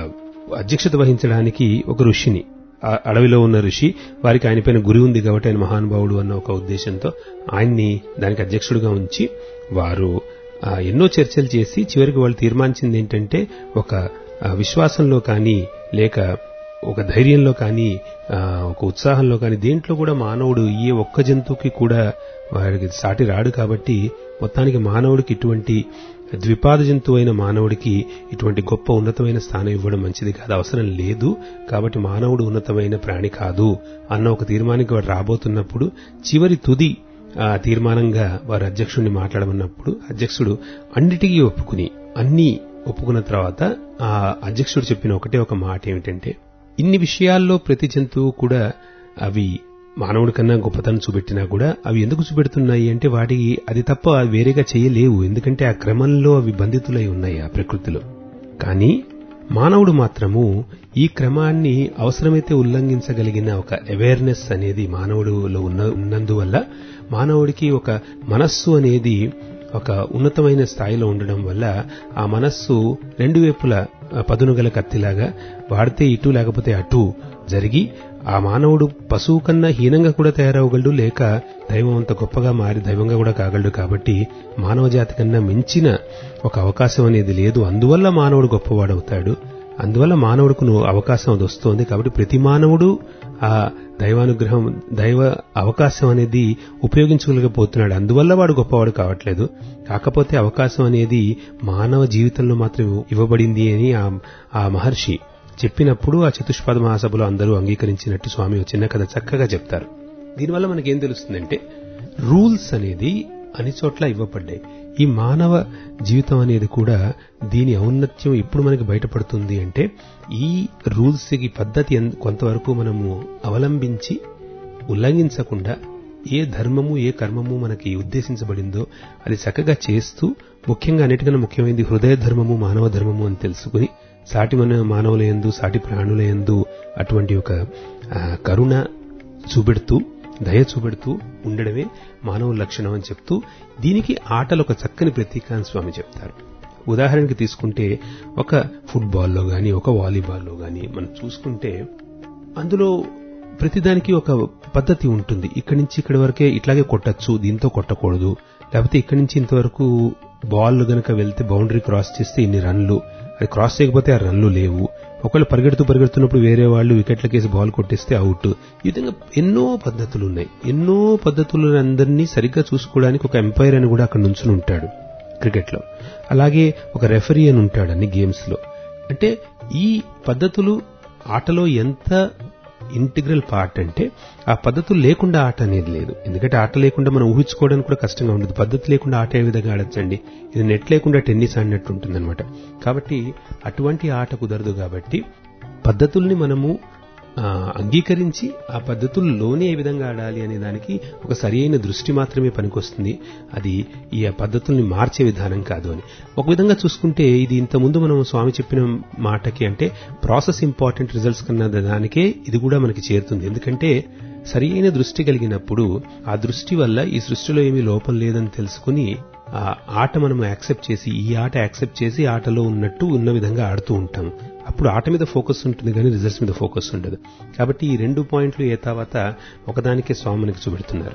అధ్యక్షత వహించడానికి ఒక ఋషిని ఆ అడవిలో ఉన్న ఋషి వారికి ఆయన పైన గురి ఉంది కాబట్టి ఆయన మహానుభావుడు అన్న ఒక ఉద్దేశంతో ఆయన్ని దానికి అధ్యక్షుడిగా ఉంచి వారు ఆ, ఎన్నో చర్చలు చేసి చివరికి వాళ్ళు తీర్మానించింది ఏంటంటే ఒక ఆ, విశ్వాసంలో కానీ లేక ఒక ధైర్యంలో కానీ ఆ, ఒక ఉత్సాహంలో కానీ దేంట్లో కూడా మానవుడు ఏ ఒక్క జంతువుకి కూడా వారికి సాటి రాడు కాబట్టి మొత్తానికి మానవుడికి ఇటువంటి ద్విపాద జంతువు అయిన మానవుడికి ఇటువంటి గొప్ప ఉన్నతమైన స్థానం ఇవ్వడం మంచిది కాదు అవసరం లేదు కాబట్టి మానవుడు ఉన్నతమైన ప్రాణి కాదు అన్న ఒక తీర్మానానికి వాడు రాబోతున్నప్పుడు చివరి తుది ఆ తీర్మానంగా వారు అధ్యక్షుడిని మాట్లాడమన్నప్పుడు అధ్యక్షుడు అన్నిటికీ ఒప్పుకుని అన్నీ ఒప్పుకున్న తర్వాత ఆ అధ్యక్షుడు చెప్పిన ఒకటే ఒక మాట ఏమిటంటే ఇన్ని విషయాల్లో ప్రతి జంతువు కూడా అవి మానవుడి కన్నా గొప్పతనం చూపెట్టినా కూడా అవి ఎందుకు చూపెడుతున్నాయి అంటే వాటికి అది తప్ప వేరేగా చేయలేవు ఎందుకంటే ఆ క్రమంలో అవి బంధితులై ఉన్నాయి ఆ ప్రకృతిలో కానీ మానవుడు మాత్రము ఈ క్రమాన్ని అవసరమైతే ఉల్లంఘించగలిగిన ఒక అవేర్నెస్ అనేది మానవుడిలో ఉన్న ఉన్నందువల్ల మానవుడికి ఒక మనస్సు అనేది ఒక ఉన్నతమైన స్థాయిలో ఉండడం వల్ల ఆ మనస్సు రెండు వైపుల పదునుగల కత్తిలాగా వాడితే ఇటు లేకపోతే అటు జరిగి ఆ మానవుడు పశువు కన్నా హీనంగా కూడా తయారవగలడు లేక దైవం అంత గొప్పగా మారి దైవంగా కూడా కాగలడు కాబట్టి మానవ జాతి కన్నా మించిన ఒక అవకాశం అనేది లేదు అందువల్ల మానవుడు గొప్పవాడవుతాడు అందువల్ల మానవుడికి నువ్వు అవకాశం అది వస్తోంది కాబట్టి ప్రతి మానవుడు ఆ దైవానుగ్రహం దైవ అవకాశం అనేది ఉపయోగించుకోలేకపోతున్నాడు అందువల్ల వాడు గొప్పవాడు కావట్లేదు కాకపోతే అవకాశం అనేది మానవ జీవితంలో మాత్రం ఇవ్వబడింది అని ఆ ఆ మహర్షి చెప్పినప్పుడు ఆ చతుష్పద మహాసభలో అందరూ అంగీకరించినట్టు స్వామి ఒక చిన్న కథ చక్కగా చెప్తారు దీనివల్ల మనకేం తెలుస్తుందంటే రూల్స్ అనేది అన్ని చోట్ల ఇవ్వబడ్డాయి ఈ మానవ జీవితం అనేది కూడా దీని ఔన్నత్యం ఎప్పుడు మనకి బయటపడుతుంది అంటే ఈ రూల్స్ కి పద్ధతి ఎన్- కొంతవరకు మనము అవలంబించి ఉల్లంఘించకుండా ఏ ధర్మము ఏ కర్మము మనకి ఉద్దేశించబడిందో అది చక్కగా చేస్తూ ముఖ్యంగా అన్నిటికన్నా ముఖ్యమైనది హృదయ ధర్మము మానవ ధర్మము అని తెలుసుకుని సాటి మన మానవుల యందు సాటి ప్రాణుల యందు అటువంటి ఒక ఆ, కరుణ చూపెడుతూ దయ చూపెడుతూ ఉండడమే మానవ లక్షణం అని చెప్తూ దీనికి ఆటలు ఒక చక్కని ప్రతీక అని స్వామి చెప్తారు ఉదాహరణకి తీసుకుంటే ఒక ఫుట్బాల్లో గాని ఒక వాలీబాల్లో గాని మనం చూసుకుంటే అందులో ప్రతిదానికి ఒక పద్ధతి ఉంటుంది ఇక్కడి నుంచి ఇక్కడి వరకే ఇట్లాగే కొట్టచ్చు దీంతో కొట్టకూడదు లేకపోతే ఇక్కడి నుంచి ఇంతవరకు బాల్ గనక వెళ్తే బౌండరీ క్రాస్ చేస్తే ఇన్ని రన్లు అది క్రాస్ చేయకపోతే ఆ రన్లు లేవు ఒకవేళ పరిగెడుతూ పరిగెడుతున్నప్పుడు వేరే వాళ్ళు వికెట్లకేసి బాల్ కొట్టేస్తే అవుట్ ఈ విధంగా ఎన్నో పద్ధతులు ఉన్నాయి ఎన్నో పద్ధతులను అందరినీ సరిగ్గా చూసుకోవడానికి ఒక ఎంపైర్ అని కూడా అక్కడ నుంచుని ఉంటాడు క్రికెట్లో అలాగే ఒక రెఫరీ అని ఉంటాడు అన్ని గేమ్స్ లో అంటే ఈ పద్ధతులు ఆటలో ఎంత ఇంటిగ్రల్ పార్ట్ అంటే ఆ పద్ధతులు లేకుండా ఆట అనేది లేదు ఎందుకంటే ఆట లేకుండా మనం ఊహించుకోవడానికి కూడా కష్టంగా ఉండదు పద్ధతి లేకుండా ఆట ఏ విధంగా ఆడచ్చండి ఇది నెట్ లేకుండా టెన్నిస్ ఆడినట్టు ఉంటుందన్నమాట కాబట్టి అటువంటి ఆట కుదరదు కాబట్టి పద్ధతుల్ని మనము ఆ, అంగీకరించి ఆ పద్ధతుల్లోనే ఏ విధంగా ఆడాలి అనే దానికి ఒక సరియైన దృష్టి మాత్రమే పనికొస్తుంది అది ఈ ఆ పద్ధతుల్ని మార్చే విధానం కాదు అని ఒక విధంగా చూసుకుంటే ఇది ఇంతకుముందు మనం స్వామి చెప్పిన మాటకి అంటే ప్రాసెస్ ఇంపార్టెంట్ రిజల్ట్స్ కన్నా దానికే ఇది కూడా మనకి చేరుతుంది ఎందుకంటే సరి అయిన దృష్టి కలిగినప్పుడు ఆ దృష్టి వల్ల ఈ సృష్టిలో ఏమీ లోపం లేదని తెలుసుకుని ఆ ఆట మనం యాక్సెప్ట్ చేసి ఈ ఆట యాక్సెప్ట్ చేసి ఆటలో ఉన్నట్టు ఉన్న విధంగా ఆడుతూ ఉంటాం అప్పుడు ఆట మీద ఫోకస్ ఉంటుంది కానీ రిజల్ట్స్ మీద ఫోకస్ ఉండదు కాబట్టి ఈ రెండు పాయింట్లు ఏ తర్వాత ఒకదానికే స్వామినికి చూపెడుతున్నారు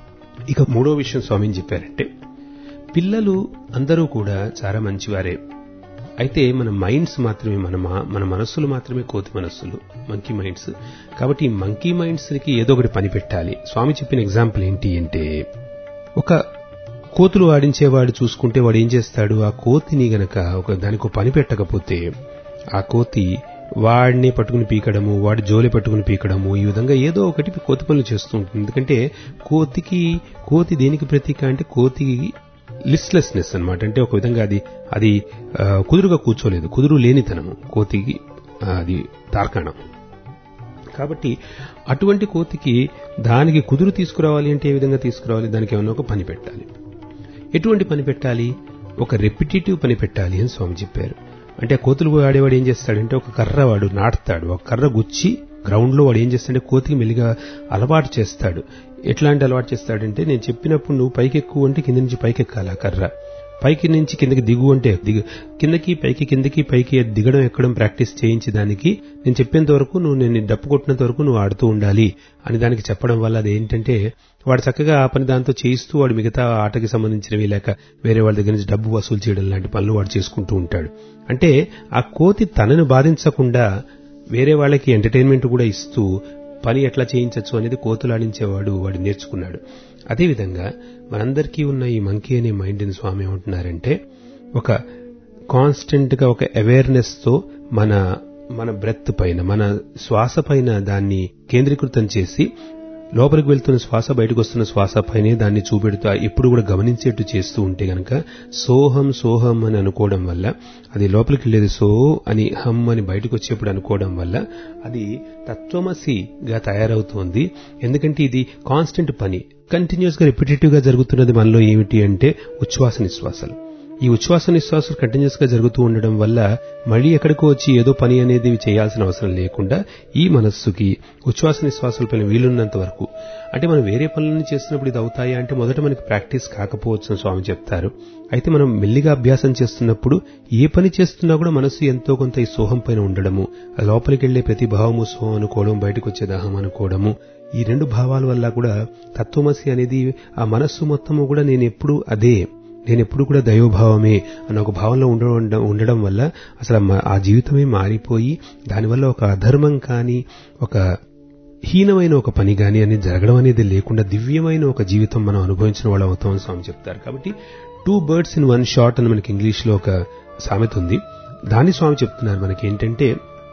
ఇక మూడో విషయం స్వామిని చెప్పారంటే పిల్లలు అందరూ కూడా చాలా మంచివారే అయితే మన మైండ్స్ మాత్రమే మన మా- మన మనస్సులు మాత్రమే కోతి మనస్సులు మంకీ మైండ్స్ కాబట్టి ఈ మంకీ మైండ్స్ కి ఏదో ఒకటి పని పెట్టాలి స్వామి చెప్పిన ఎగ్జాంపుల్ ఏంటి అంటే ఒక కోతులు ఆడించేవాడు చూసుకుంటే వాడు ఏం చేస్తాడు ఆ కోతిని గనక ఒక దానికి ఒక పని పెట్టకపోతే ఆ కోతి వాడిని పట్టుకుని పీకడము వాడి జోలి పట్టుకుని పీకడము ఈ విధంగా ఏదో ఒకటి కోతి పనులు చేస్తూ ఉంటుంది ఎందుకంటే కోతికి కోతి దేనికి ప్రతీక అంటే కోతికి లిస్ట్లెస్నెస్ అన్నమాట అంటే ఒక విధంగా అది అది ఆ, కుదురుగా కూర్చోలేదు కుదురు లేనితనము కోతికి ఆ, అది తార్కాణం కాబట్టి అటువంటి కోతికి దానికి కుదురు తీసుకురావాలి అంటే ఏ విధంగా తీసుకురావాలి దానికి ఏమైనా ఒక పని పెట్టాలి ఎటువంటి పని పెట్టాలి ఒక రెపిటేటివ్ పని పెట్టాలి అని స్వామి చెప్పారు అంటే కోతులు ఆడేవాడు ఏం చేస్తాడంటే ఒక కర్ర వాడు నాటుతాడు ఒక కర్ర గుచ్చి గ్రౌండ్ లో వాడు ఏం చేస్తాడంటే కోతికి మెల్లిగా అలవాటు చేస్తాడు ఎట్లాంటి అలవాటు చేస్తాడంటే నేను చెప్పినప్పుడు నువ్వు పైకి ఎక్కువ అంటే కింద నుంచి పైకి ఎక్కాలి ఆ కర్ర పైకి నుంచి కిందకి దిగు అంటే దిగు కిందకి పైకి కిందకి పైకి దిగడం ఎక్కడం ప్రాక్టీస్ చేయించి దానికి నేను చెప్పేంత వరకు నువ్వు నేను డప్పు కొట్టినంత వరకు నువ్వు ఆడుతూ ఉండాలి అని దానికి చెప్పడం వల్ల అది ఏంటంటే వాడు చక్కగా ఆ పని దాంతో చేయిస్తూ వాడు మిగతా ఆటకి సంబంధించినవి లేక వేరే వాళ్ళ దగ్గర నుంచి డబ్బు వసూలు చేయడం లాంటి పనులు వాడు చేసుకుంటూ ఉంటాడు అంటే ఆ కోతి తనను బాధించకుండా వేరే వాళ్ళకి ఎంటర్టైన్మెంట్ కూడా ఇస్తూ పని ఎట్లా చేయించవచ్చు అనేది కోతులాడించేవాడు వాడు నేర్చుకున్నాడు అదేవిధంగా మనందరికీ ఉన్న ఈ మంకీ అనే మైండ్ని స్వామి ఏమంటున్నారంటే ఒక కాన్స్టెంట్ గా ఒక అవేర్నెస్ తో మన మన బ్రెత్ పైన మన శ్వాస పైన దాన్ని కేంద్రీకృతం చేసి లోపలికి వెళ్తున్న శ్వాస బయటకు వస్తున్న శ్వాస పైనే దాన్ని చూపెడుతూ ఎప్పుడు కూడా గమనించేట్టు చేస్తూ ఉంటే గనక సోహం సోహం అని అనుకోవడం వల్ల అది లోపలికి వెళ్ళేది సో అని హమ్ అని బయటకు వచ్చేప్పుడు అనుకోవడం వల్ల అది తత్వమసిగా తయారవుతోంది ఎందుకంటే ఇది కాన్స్టెంట్ పని కంటిన్యూస్ గా రిపిటేటివ్ గా జరుగుతున్నది మనలో ఏమిటి అంటే ఉచ్ఛ్వాస నిశ్వాసాలు ఈ ఉచ్ఛ్వాస నిశ్వాసాలు కంటిన్యూస్ గా జరుగుతూ ఉండడం వల్ల మళ్ళీ ఎక్కడికో వచ్చి ఏదో పని అనేది చేయాల్సిన అవసరం లేకుండా ఈ మనస్సుకి ఉచ్ఛ్వాస నిశ్వాసాల పైన వీలున్నంత వరకు అంటే మనం వేరే పనులను చేస్తున్నప్పుడు ఇది అవుతాయా అంటే మొదట మనకి ప్రాక్టీస్ కాకపోవచ్చు అని స్వామి చెప్తారు అయితే మనం మెల్లిగా అభ్యాసం చేస్తున్నప్పుడు ఏ పని చేస్తున్నా కూడా మనస్సు ఎంతో కొంత ఈ సోహం పైన ఉండడము ఆ లోపలికి వెళ్లే ప్రతి భావము సోహం అనుకోవడం బయటకు వచ్చే దాహం అనుకోవడము ఈ రెండు భావాల వల్ల కూడా తత్వమసి అనేది ఆ మనస్సు మొత్తము కూడా నేను ఎప్పుడు అదే నేను ఎప్పుడు కూడా దైవభావమే అన్న ఒక భావంలో ఉండడం ఉండడం వల్ల అసలు ఆ జీవితమే మారిపోయి దానివల్ల ఒక అధర్మం కానీ ఒక హీనమైన ఒక పని కానీ అనేది జరగడం అనేది లేకుండా దివ్యమైన ఒక జీవితం మనం అనుభవించిన వాళ్ళు అవుతామని స్వామి చెప్తారు కాబట్టి two birds in one shot అని మనకి ఇంగ్లీష్లో ఒక సామెత ఉంది దాన్ని స్వామి చెప్తున్నారు మనకి ఏంటంటే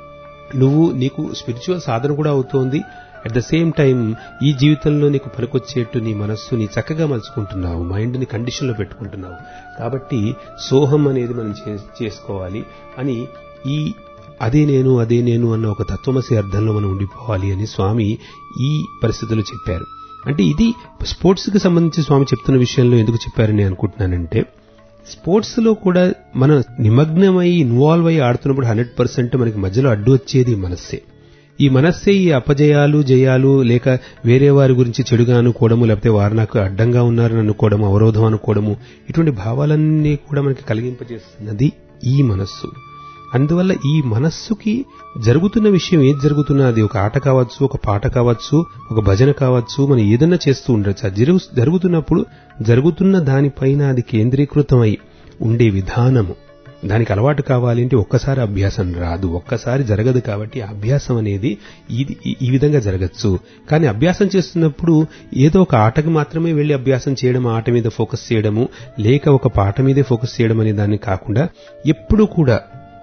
నువ్వు నీకు స్పిరిచువల్ సాధన కూడా అవుతోంది అట్ ద సేమ్ టైం ఈ జీవితంలో నీకు పనికొచ్చేట్టు నీ మనస్సుని చక్కగా మలుచుకుంటున్నావు మైండ్ని కండిషన్లో పెట్టుకుంటున్నావు కాబట్టి సోహం అనేది మనం చేసుకోవాలి అని ఈ అదే నేను అదే నేను అన్న ఒక తత్వమసి అర్థంలో మనం ఉండిపోవాలి అని స్వామి ఈ పరిస్థితులు చెప్పారు అంటే ఇది స్పోర్ట్స్కి సంబంధించి స్వామి చెప్తున్న విషయంలో ఎందుకు చెప్పారని అనుకుంటున్నానంటే స్పోర్ట్స్ లో కూడా మనం నిమగ్నమై ఇన్వాల్వ్ అయ్యి ఆడుతున్నప్పుడు హండ్రెడ్ పర్సెంట్ మనకి మధ్యలో అడ్డు వచ్చేది మనస్సే ఈ మనస్సే ఈ అపజయాలు జయాలు లేక వేరే వారి గురించి చెడుగా అనుకోవడము లేకపోతే వారు నాకు అడ్డంగా ఉన్నారని అనుకోవడము అవరోధం అనుకోవడము ఇటువంటి భావాలన్నీ కూడా మనకి కలిగింపజేస్తున్నది ఈ మనస్సు అందువల్ల ఈ మనస్సుకి జరుగుతున్న విషయం ఏది జరుగుతున్నా అది ఒక ఆట కావచ్చు ఒక పాట కావచ్చు ఒక భజన కావచ్చు మనం ఏదన్నా చేస్తూ ఉండొచ్చు అది జరుగుతున్నప్పుడు జరుగుతున్న దానిపైన అది కేంద్రీకృతమై ఉండే విధానము దానికి అలవాటు కావాలి అంటే ఒక్కసారి అభ్యాసం రాదు ఒక్కసారి జరగదు కాబట్టి అభ్యాసం అనేది ఇది ఈ విధంగా జరగచ్చు కానీ అభ్యాసం చేస్తున్నప్పుడు ఏదో ఒక ఆటకి మాత్రమే వెళ్లి అభ్యాసం చేయడం ఆట మీద ఫోకస్ చేయడము లేక ఒక పాట మీదే ఫోకస్ చేయడం అనే దాన్ని కాకుండా ఎప్పుడు కూడా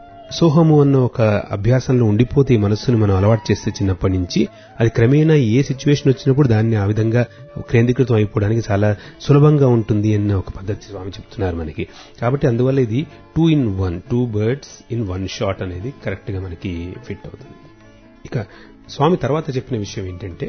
సోహము అన్న ఒక అభ్యాసంలో ఉండిపోతే ఈ మనస్సును మనం అలవాటు చేస్తే చిన్నప్పటి నుంచి అది క్రమేణా ఏ సిచ్యువేషన్ వచ్చినప్పుడు దాన్ని ఆ విధంగా కేంద్రీకృతం అయిపోవడానికి చాలా సులభంగా ఉంటుంది అన్న ఒక పద్ధతి స్వామి చెప్తున్నారు మనకి కాబట్టి అందువల్ల ఇది two in one two birds in one shot అనేది కరెక్ట్ గా మనకి ఫిట్ అవుతుంది ఇక స్వామి తర్వాత చెప్పిన విషయం ఏంటంటే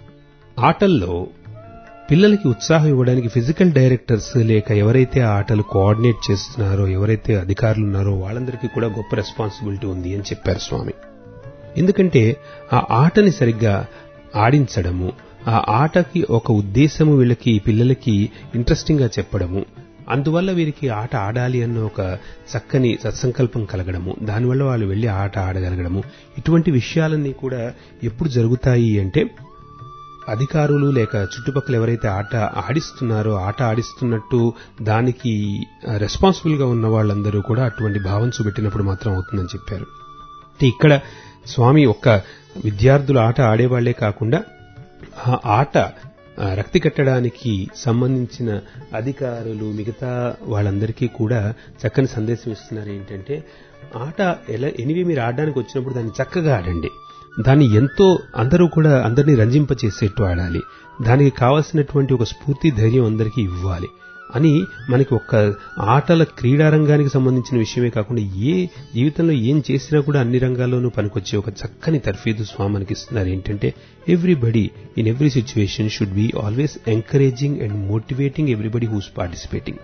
ఆటల్లో పిల్లలకి ఉత్సాహం ఇవ్వడానికి ఫిజికల్ డైరెక్టర్స్ లేక ఎవరైతే ఆ ఆటలు కోఆర్డినేట్ చేస్తున్నారో ఎవరైతే అధికారులు ఉన్నారో వాళ్ళందరికీ కూడా గొప్ప రెస్పాన్సిబిలిటీ ఉంది అని చెప్పారు స్వామి ఎందుకంటే ఆ ఆటని సరిగ్గా ఆడించడము ఆ ఆటకి ఒక ఉద్దేశము వీళ్ళకి పిల్లలకి ఇంట్రెస్టింగ్ గా చెప్పడము అందువల్ల వీరికి ఆట ఆడాలి అన్న ఒక చక్కని సత్సంకల్పం కలగడము దానివల్ల వాళ్ళు వెళ్లి ఆట ఆడగలగడము ఇటువంటి విషయాలన్నీ కూడా ఎప్పుడు జరుగుతాయి అంటే అధికారులు లేక చుట్టుపక్కల ఎవరైతే ఆట ఆడిస్తున్నారో ఆట ఆడిస్తున్నట్టు దానికి రెస్పాన్సిబుల్ గా ఉన్న వాళ్ళందరూ కూడా అటువంటి భావం చూపెట్టినప్పుడు మాత్రం అవుతుందని చెప్పారు ఇక్కడ స్వామి ఒక్క విద్యార్థులు ఆట ఆడేవాళ్లే కాకుండా ఆ ఆట రక్తి కట్టడానికి సంబంధించిన అధికారులు మిగతా వాళ్ళందరికీ కూడా చక్కని సందేశం ఇస్తున్నారు ఏంటంటే ఆట ఎలా ఎనివే మీరు ఆడడానికి వచ్చినప్పుడు దాన్ని చక్కగా ఆడండి దాన్ని ఎంతో అందరూ కూడా అందరినీ రంజింపచేసేట్టు ఆడాలి దానికి కావాల్సినటువంటి ఒక స్ఫూర్తి ధైర్యం అందరికీ ఇవ్వాలి అని మనకి ఒక్క ఆటల క్రీడారంగానికి సంబంధించిన విషయమే కాకుండా ఏ జీవితంలో ఏం చేసినా కూడా అన్ని రంగాల్లోనూ పనికొచ్చే ఒక చక్కని తర్ఫీదు స్వామి మనకి ఇస్తున్నారు ఏంటంటే everybody in every situation should be always encouraging and motivating everybody who's participating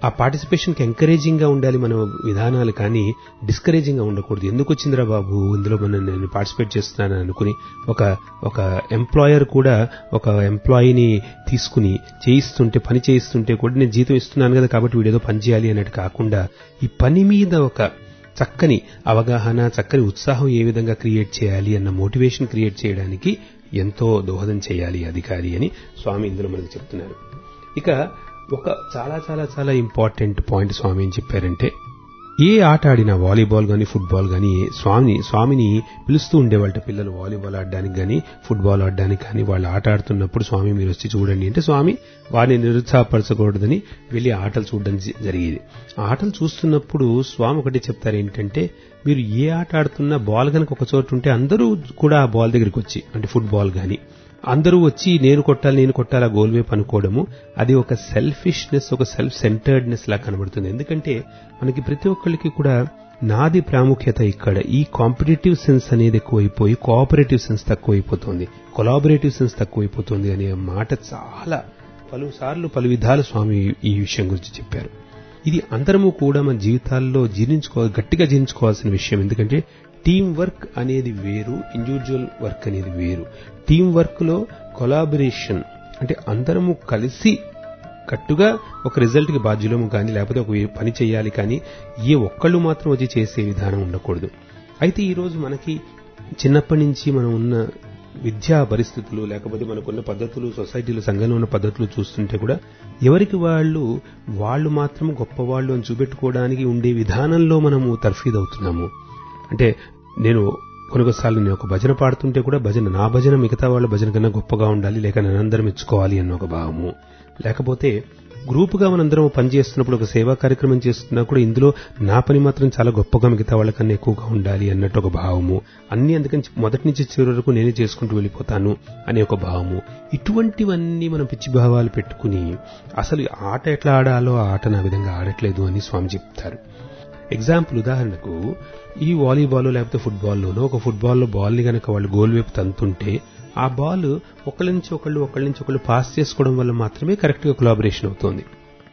ఆ పార్టిసిపేషన్కి ఎంకరేజింగ్ గా ఉండాలి మన విధానాలు కానీ డిస్కరేజింగ్ గా ఉండకూడదు ఎందుకు వచ్చిందిరా బాబు ఇందులో మనం నేను పార్టిసిపేట్ చేస్తున్నాను అనుకుని ఒక ఒక ఎంప్లాయర్ కూడా ఒక ఎంప్లాయీని తీసుకుని చేయిస్తుంటే పని చేయిస్తుంటే కూడా నేను జీతం ఇస్తున్నాను కదా కాబట్టి వీడేదో పని చేయాలి అన్నట్టు కాకుండా ఈ పని మీద ఒక చక్కని అవగాహన చక్కని ఉత్సాహం ఏ విధంగా క్రియేట్ చేయాలి అన్న మోటివేషన్ క్రియేట్ చేయడానికి ఎంతో దోహదం చేయాలి అధికారి అని స్వామి ఇందులో మనకు చెప్తున్నారు ఇక ఒక చాలా చాలా చాలా ఇంపార్టెంట్ పాయింట్ స్వామి ఏం చెప్పారంటే ఏ ఆట ఆడినా వాలీబాల్ గానీ ఫుట్బాల్ గానీ స్వామిని స్వామిని పిలుస్తూ ఉండేవాళ్ళ పిల్లలు వాలీబాల్ ఆడడానికి గానీ ఫుట్బాల్ ఆడడానికి కానీ వాళ్ళు ఆట ఆడుతున్నప్పుడు స్వామి మీరు వచ్చి చూడండి అంటే స్వామి వారిని నిరుత్సాహపరచకూడదని వెళ్లి ఆటలు చూడడం జ- జరిగేది ఆ ఆటలు చూస్తున్నప్పుడు స్వామి ఒకటి చెప్తారు ఏంటంటే మీరు ఏ ఆట ఆడుతున్నా బాల్ కనుక ఒక చోటు ఉంటే అందరూ కూడా ఆ బాల్ దగ్గరికి వచ్చి అంటే ఫుట్బాల్ గానీ అందరూ వచ్చి నేను కొట్టాలి నేను కొట్టాలి ఆ గోల్ వైపు అనుకోవడము అది ఒక సెల్ఫిష్నెస్ ఒక సెల్ఫ్ సెంటర్డ్నెస్ లా కనబడుతుంది ఎందుకంటే మనకి ప్రతి ఒక్కరికి కూడా నాది ప్రాముఖ్యత ఇక్కడ ఈ కాంపిటేటివ్ సెన్స్ అనేది ఎక్కువైపోయి కోఆపరేటివ్ సెన్స్ తక్కువైపోతుంది కొలాబరేటివ్ సెన్స్ తక్కువైపోతుంది అనే మాట చాలా పలుసార్లు పలు విధాలు స్వామి ఈ విషయం గురించి చెప్పారు ఇది అందరము కూడా మన జీవితాల్లో జీర్ణించుకో గట్టిగా జీర్ణించుకోవాల్సిన విషయం ఎందుకంటే టీం వర్క్ అనేది వేరు ఇండివిజువల్ వర్క్ అనేది వేరు టీం వర్క్ లో కొలాబరేషన్ అంటే అందరము కలిసి కట్టుగా ఒక రిజల్ట్ కి బాధ్యులము కానీ లేకపోతే ఒక పని చేయాలి కానీ ఏ ఒక్కళ్ళు మాత్రం వచ్చి చేసే విధానం ఉండకూడదు అయితే ఈ రోజు మనకి చిన్నప్పటి నుంచి మనం ఉన్న విద్యా పరిస్థితులు లేకపోతే మనకున్న పద్ధతులు సొసైటీలో సంఘంలో ఉన్న పద్ధతులు చూస్తుంటే కూడా ఎవరికి వాళ్ళు వాళ్ళు మాత్రం గొప్పవాళ్ళు అని చూపెట్టుకోవడానికి ఉండే విధానంలో మనము తర్ఫీద్ అవుతున్నాము అంటే నేను కొనుగోసార్లు నేను ఒక భజన పాడుతుంటే కూడా భజన నా భజన మిగతా వాళ్ళ భజన కన్నా గొప్పగా ఉండాలి లేక నన్నందరం మెచ్చుకోవాలి అన్న ఒక భావము లేకపోతే గ్రూపుగా మనందరం పని చేస్తున్నప్పుడు ఒక సేవా కార్యక్రమం చేస్తున్నా కూడా ఇందులో నా పని మాత్రం చాలా గొప్పగా మిగతా వాళ్ళకన్నా ఎక్కువగా ఉండాలి అన్నట్టు ఒక భావము అన్ని అందుకని మొదటి నుంచి చివరి వరకు నేనే చేసుకుంటూ వెళ్ళిపోతాను అనే ఒక భావము ఇటువంటివన్నీ మనం పిచ్చి భావాలు పెట్టుకుని అసలు ఆట ఎట్లా ఆడాలో ఆ ఆటను ఆ విధంగా ఆడట్లేదు అని స్వామి చెప్తారు ఎగ్జాంపుల్ ఉదాహరణకు ఈ వాలీబాల్ లేకపోతే ఫుట్బాల్లోనో ఒక ఫుట్బాల్లో బాల్ని గనక వాళ్ళు గోల్ వైపు తంతుంటే ఆ బాల్ ఒకళ్ళ నుంచి ఒకళ్ళు ఒకళ్ళ నుంచి ఒకళ్ళు పాస్ చేసుకోవడం వల్ల మాత్రమే కరెక్ట్ గా కొలాబరేషన్ అవుతుంది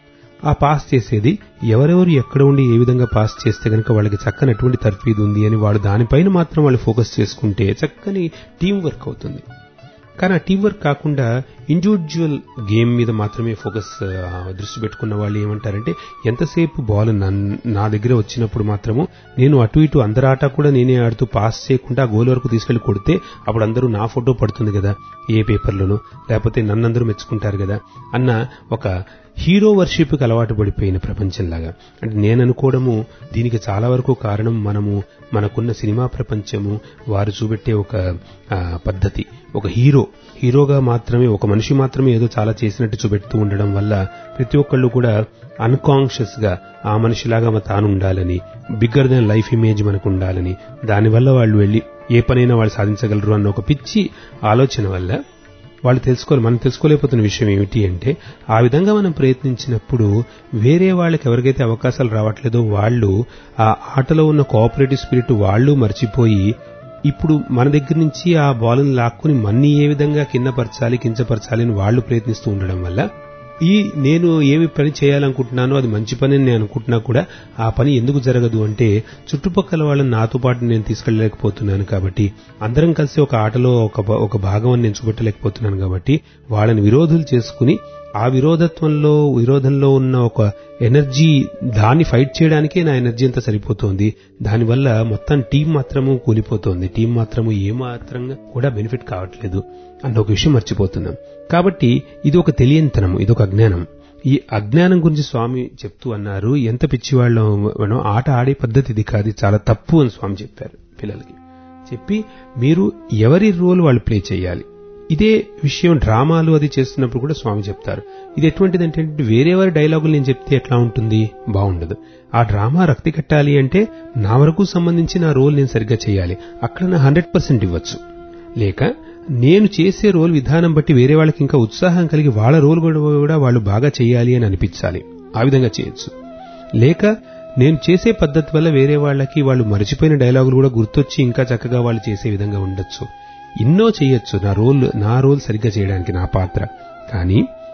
ఆ పాస్ చేసేది ఎవరెవరు ఎక్కడ ఉండి ఏ విధంగా పాస్ చేస్తే గనక వాళ్ళకి చక్కని అటువంటి తర్ఫీదు ఉంది అని వాడు దానిపైన మాత్రం వాళ్ళు ఫోకస్ చేసుకుంటే చక్కని టీం వర్క్ అవుతుంది కానీ ఆ టీం వర్క్ కాకుండా ఇండివిజువల్ గేమ్ మీద మాత్రమే ఫోకస్ ఆ, దృష్టి పెట్టుకున్న వాళ్ళు ఏమంటారంటే ఎంతసేపు బాల్ నన్- నా దగ్గర వచ్చినప్పుడు మాత్రము నేను అటు ఇటు అందరి ఆట కూడా నేనే ఆడుతూ పాస్ చేయకుండా ఆ గోల్ వరకు తీసుకెళ్లి కొడితే అప్పుడు అందరూ నా ఫోటో పడుతుంది కదా ఏ పేపర్లోనూ లేకపోతే నన్నందరూ మెచ్చుకుంటారు కదా అన్న ఒక హీరో వర్షిప్ కి అలవాటు పడిపోయిన ప్రపంచంలాగా అంటే నేను అనుకోవడము దీనికి చాలా వరకు కారణం మనము మనకున్న సినిమా ప్రపంచము వారు చూపెట్టే ఒక ఆ, పద్ధతి ఒక హీరో హీరోగా మాత్రమే ఒక మనిషి మాత్రమే ఏదో చాలా చేసినట్టు చూపెడుతూ ఉండడం వల్ల ప్రతి ఒక్కళ్ళు కూడా అన్కాన్షియస్ గా ఆ మనిషిలాగా మ- తాను ఉండాలని బిగ్గర్ దెన్ లైఫ్ ఇమేజ్ మనకు ఉండాలని దానివల్ల వాళ్ళు వెళ్ళి ఏ పనైనా వాళ్ళు సాధించగలరు అన్న ఒక పిచ్చి ఆలోచన వల్ల వాళ్ళు తెలుసుకోవాలి మనం తెలుసుకోలేకపోతున్న విషయం ఏమిటి అంటే ఆ విధంగా మనం ప్రయత్నించినప్పుడు వేరే వాళ్ళకి ఎవరికైతే అవకాశాలు రావట్లేదో వాళ్ళు ఆ ఆటలో ఉన్న కోఆపరేటివ్ స్పిరిట్ వాళ్ళు మర్చిపోయి ఇప్పుడు మన దగ్గర నుంచి ఆ బాల్ని లాక్కుని మన్ని ఏ విధంగా కిందపరచాలి కించపరచాలి అని వాళ్ళు ప్రయత్నిస్తూ ఉండడం వల్ల ఈ నేను ఏమి పని చేయాలనుకుంటున్నానో అది మంచి పని అని నేను అనుకుంటున్నా కూడా ఆ పని ఎందుకు జరగదు అంటే చుట్టుపక్కల వాళ్ళని నాతో పాటు నేను తీసుకెళ్ళలేకపోతున్నాను కాబట్టి అందరం కలిసి ఒక ఆటలో ఒక భా- ఒక భాగం అని నేను చూపెట్టలేకపోతున్నాను కాబట్టి వాళ్ళని విరోధులు చేసుకుని ఆ విరోధత్వంలో విరోధంలో ఉన్న ఒక ఎనర్జీ దాన్ని ఫైట్ చేయడానికే నా ఎనర్జీ అంతా సరిపోతుంది దానివల్ల మొత్తం టీం మాత్రము కూలిపోతోంది టీం మాత్రము ఏ మాత్రంగా కూడా బెనిఫిట్ కావట్లేదు అన్న ఒక విషయం మర్చిపోతున్నాం కాబట్టి ఇది ఒక తెలియంతనం ఇది ఒక అజ్ఞానం ఈ అజ్ఞానం గురించి స్వామి చెప్తూ అన్నారు ఎంత పిచ్చివాళ్ళం ఆట ఆడే పద్ధతి ఇది కాదు ఇది చాలా తప్పు అని స్వామి చెప్పారు పిల్లలకి చెప్పి మీరు ఎవరి రోల్ వాళ్ళు ప్లే చేయాలి ఇదే విషయం డ్రామాలు అది చేస్తున్నప్పుడు కూడా స్వామి చెప్తారు ఇది ఎటువంటిదంటే వేరేవారి డైలాగులు నేను చెప్తే ఎట్లా ఉంటుంది బాగుండదు ఆ డ్రామా రక్తి కట్టాలి అంటే నా వరకు సంబంధించి నా రోల్ నేను సరిగ్గా చేయాలి అక్కడ నా హండ్రెడ్ పర్సెంట్ ఇవ్వచ్చు లేక నేను చేసే రోల్ విధానం బట్టి వేరే వాళ్ళకి ఇంకా ఉత్సాహం కలిగి వాళ్ళ రోల్ కూడా కూడా వాళ్ళు బాగా చేయాలి అని అనిపించాలి ఆ విధంగా చేయొచ్చు లేక నేను చేసే పద్ధతి వల్ల వేరే వాళ్ళకి వాళ్ళు మర్చిపోయిన డైలాగులు కూడా గుర్తొచ్చి ఇంకా చక్కగా వాళ్ళు చేసే విధంగా ఉండొచ్చు ఎన్నో చేయొచ్చు నా రోల్ నా రోల్ సరిగ్గా చేయడానికి నా పాత్ర కానీ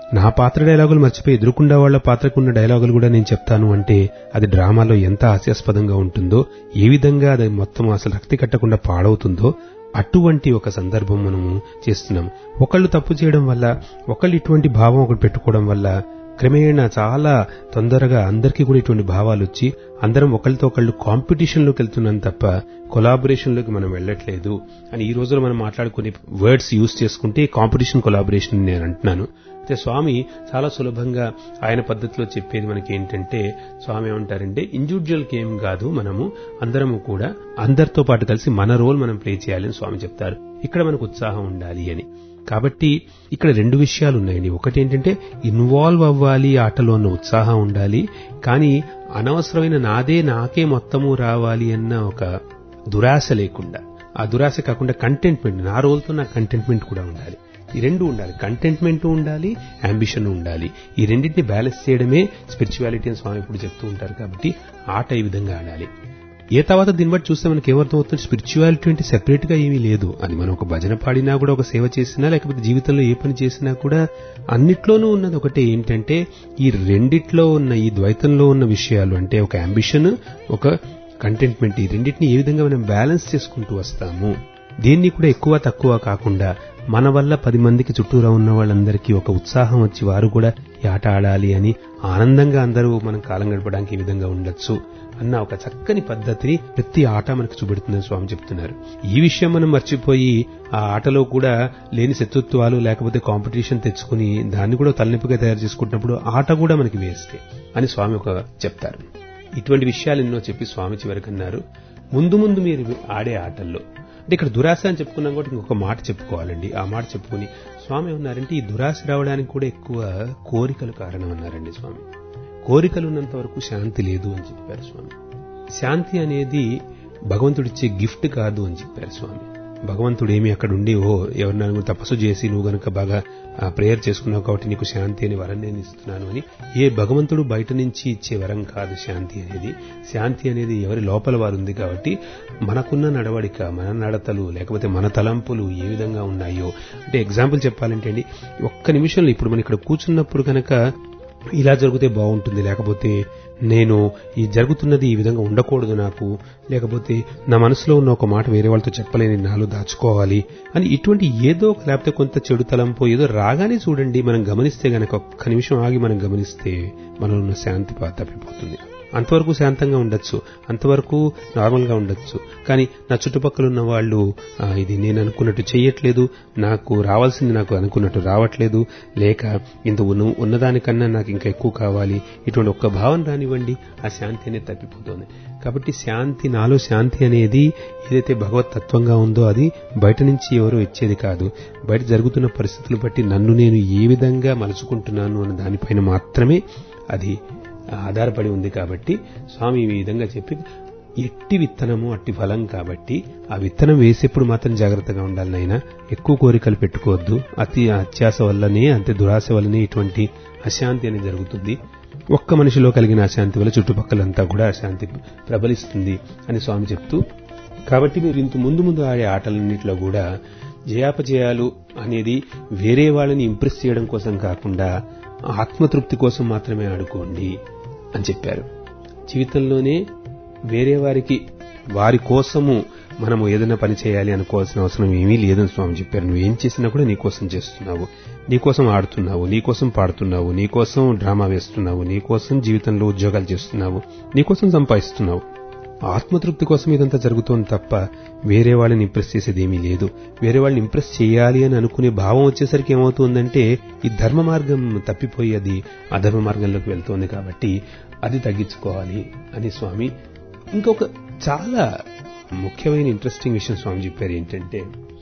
నా పాత్ర డైలాగులు మర్చిపోయి ఎదురుకుండా వాళ్ళ పాత్రకున్న డైలాగులు కూడా నేను చెప్తాను అంటే అది డ్రామాలో ఎంత హాస్యాస్పదంగా ఉంటుందో ఏ విధంగా అది మొత్తం అసలు రక్తి కట్టకుండా పాడవుతుందో అటువంటి ఒక సందర్భం మనము చేస్తున్నాం ఒకళ్ళు తప్పు చేయడం వల్ల ఒకళ్ళు ఇటువంటి భావం ఒకటి పెట్టుకోవడం వల్ల క్రమేణా చాలా తొందరగా అందరికీ కూడా ఇటువంటి భావాలు వచ్చి అందరం ఒకళ్ళతో ఒకళ్ళు కాంపిటీషన్లోకి వెళ్తున్నాం తప్ప కొలాబరేషన్లోకి మనం వెళ్ళట్లేదు అని ఈ రోజులో మనం మాట్లాడుకునే వర్డ్స్ యూజ్ చేసుకుంటే కాంపిటీషన్ కొలాబరేషన్ నేను అంటున్నాను అయితే స్వామి చాలా సులభంగా ఆయన పద్ధతిలో చెప్పేది మనకి ఏంటంటే స్వామి ఏమంటారంటే ఇండివిజువల్ గేమ్ కాదు మనము అందరము కూడా అందరితో పాటు కలిసి మన రోల్ మనం ప్లే చేయాలని స్వామి చెప్తారు ఇక్కడ మనకు ఉత్సాహం ఉండాలి అని కాబట్టి ఇక్కడ రెండు విషయాలు ఉన్నాయండి ఒకటి ఏంటంటే ఇన్వాల్వ్ అవ్వాలి ఆటలో ఉన్న ఉత్సాహం ఉండాలి కానీ అనవసరమైన నాదే నాకే మొత్తము రావాలి అన్న ఒక దురాశ లేకుండా ఆ దురాశ కాకుండా కంటెంట్మెంట్ నా రోల్తో నా కంటెంట్మెంట్ కూడా ఉండాలి ఈ రెండు ఉండాలి కంటెంట్మెంట్ ఉండాలి అంబిషన్ ఉండాలి ఈ రెండింటిని బ్యాలెన్స్ చేయడమే స్పిరిచువాలిటీ అని స్వామి ఇప్పుడు చెప్తూ ఉంటారు కాబట్టి ఆట ఈ విధంగా ఆడాలి ఏ తర్వాత దీన్ని బట్టి చూస్తే మనకి ఏమర్థం అవుతుంది స్పిరిచువాలిటీ అంటే సెపరేట్ గా ఏమీ లేదు అది మనం ఒక భజన పాడినా కూడా ఒక సేవ చేసినా లేకపోతే జీవితంలో ఏ పని చేసినా కూడా అన్నిట్లోనూ ఉన్నది ఒకటే ఏంటంటే ఈ రెండిట్లో ఉన్న ఈ ద్వైతంలో ఉన్న విషయాలు అంటే ఒక అంబిషన్ ఒక కంటెంట్మెంట్ ఈ రెండింటిని ఏ విధంగా మనం బ్యాలెన్స్ చేసుకుంటూ వస్తాము దీన్ని కూడా ఎక్కువ తక్కువ కాకుండా మన వల్ల పది మందికి చుట్టూరా ఉన్న వాళ్ళందరికీ ఒక ఉత్సాహం వచ్చి వారు కూడా ఈ ఆట ఆడాలి అని ఆనందంగా అందరూ మనం కాలం గడపడానికి ఈ విధంగా ఉండొచ్చు అన్న ఒక చక్కని పద్ధతిని ప్రతి ఆట మనకు చూపెడుతుందని స్వామి చెప్తున్నారు ఈ విషయం మనం మర్చిపోయి ఆ ఆటలో కూడా లేని శత్రుత్వాలు లేకపోతే కాంపిటీషన్ తెచ్చుకుని దాన్ని కూడా తలనొప్పిగా తయారు చేసుకుంటున్నప్పుడు ఆట కూడా మనకి వేస్తే అని స్వామి ఒక చెప్తారు ఇటువంటి విషయాలు ఎన్నో చెప్పి స్వామి చివరికి అన్నారు ముందు ముందు మీరు ఆడే ఆటల్లో అంటే ఇక్కడ దురాశ అని చెప్పుకున్నాం కూడా ఇంకొక మాట చెప్పుకోవాలండి ఆ మాట చెప్పుకుని స్వామి ఏమన్నారంటే ఈ దురాశ రావడానికి కూడా ఎక్కువ కోరికలు కారణం అన్నారండి స్వామి కోరికలు ఉన్నంత వరకు శాంతి లేదు అని చెప్పారు స్వామి శాంతి అనేది భగవంతుడిచ్చే గిఫ్ట్ కాదు అని చెప్పారు స్వామి భగవంతుడు ఏమి అక్కడ ఉండి ఓ ఎవరినైనా తపస్సు చేసి నువ్వు గనక బాగా ప్రేయర్ చేసుకున్నావు కాబట్టి నీకు శాంతి అని వరం నేను ఇస్తున్నాను అని ఏ భగవంతుడు బయట నుంచి ఇచ్చే వరం కాదు శాంతి అనేది శాంతి అనేది ఎవరి లోపల వారు ఉంది కాబట్టి మనకున్న నడవడిక మన నడతలు లేకపోతే మన తలంపులు ఏ విధంగా ఉన్నాయో అంటే ఎగ్జాంపుల్ చెప్పాలంటే అండి ఒక్క నిమిషంలో ఇప్పుడు మనం ఇక్కడ కూర్చున్నప్పుడు కనుక ఇలా జరిగితే బాగుంటుంది లేకపోతే నేను ఈ జరుగుతున్నది ఈ విధంగా ఉండకూడదు నాకు లేకపోతే నా మనసులో ఉన్న ఒక మాట వేరే వాళ్ళతో చెప్పలేని నాలో దాచుకోవాలి అని ఇటువంటి ఏదో ఒక లేకపోతే కొంత చెడు తలంపు ఏదో రాగానే చూడండి మనం గమనిస్తే గనక ఒక్క నిమిషం ఆగి మనం గమనిస్తే మనలో ఉన్న శాంతి తప్పిపోతుంది అంతవరకు శాంతంగా ఉండొచ్చు అంతవరకు నార్మల్గా ఉండొచ్చు కానీ నా చుట్టుపక్కల ఉన్న వాళ్ళు ఇది నేను అనుకున్నట్టు చెయ్యట్లేదు నాకు రావాల్సింది నాకు అనుకున్నట్టు రావట్లేదు లేక ఇంత ఉన్నదానికన్నా నాకు ఇంకా ఎక్కువ కావాలి ఇటువంటి ఒక్క భావన రానివ్వండి ఆ శాంతి అనేది తప్పిపోతుంది కాబట్టి శాంతి నాలో శాంతి అనేది ఏదైతే భగవత్ తత్వంగా ఉందో అది బయట నుంచి ఎవరో ఇచ్చేది కాదు బయట జరుగుతున్న పరిస్థితులు బట్టి నన్ను నేను ఏ విధంగా మలుచుకుంటున్నాను అన్న దానిపైన మాత్రమే అది ఆధారపడి ఉంది కాబట్టి స్వామి ఈ విధంగా చెప్పి ఎట్టి విత్తనము అట్టి ఫలం కాబట్టి ఆ విత్తనం వేసేప్పుడు మాత్రం జాగ్రత్తగా ఉండాలి నైనా ఎక్కువ కోరికలు పెట్టుకోవద్దు అతి అత్యాస వల్లనే అంతే దురాశ వల్లనే ఇటువంటి అశాంతి అనేది జరుగుతుంది ఒక్క మనిషిలో కలిగిన అశాంతి వల్ల చుట్టుపక్కలంతా కూడా అశాంతి ప్రబలిస్తుంది అని స్వామి చెప్తూ కాబట్టి మీరు ఇంత ముందు ముందు ఆడే ఆటలన్నింటిలో కూడా జయాపజయాలు అనేది వేరే వాళ్ళని ఇంప్రెస్ చేయడం కోసం కాకుండా ఆత్మతృప్తి కోసం మాత్రమే ఆడుకోండి అని చెప్పారు జీవితంలోనే వేరే వారికి వారి కోసము మనము ఏదైనా పని చేయాలి అనుకోవాల్సిన అవసరం ఏమీ లేదని స్వామి చెప్పారు నువ్వు ఏం చేసినా కూడా నీకోసం చేస్తున్నావు నీకోసం ఆడుతున్నావు నీకోసం పాడుతున్నావు నీకోసం డ్రామా వేస్తున్నావు నీకోసం జీవితంలో ఉద్యోగాలు చేస్తున్నావు నీకోసం సంపాదిస్తున్నావు ఆత్మతృప్తి కోసం ఇదంతా జరుగుతోంది తప్ప వేరే వాళ్ళని ఇంప్రెస్ చేసేది ఏమీ లేదు వేరే వాళ్ళని ఇంప్రెస్ చేయాలి అని అనుకునే భావం వచ్చేసరికి ఏమవుతుందంటే ఈ ధర్మ మార్గం తప్పిపోయి అది అధర్మ మార్గంలోకి వెళ్తోంది కాబట్టి అది తగ్గించుకోవాలి అని స్వామి ఇంకొక చాలా ముఖ్యమైన ఇంట్రెస్టింగ్ విషయం స్వామి చెప్పారు ఏంటంటే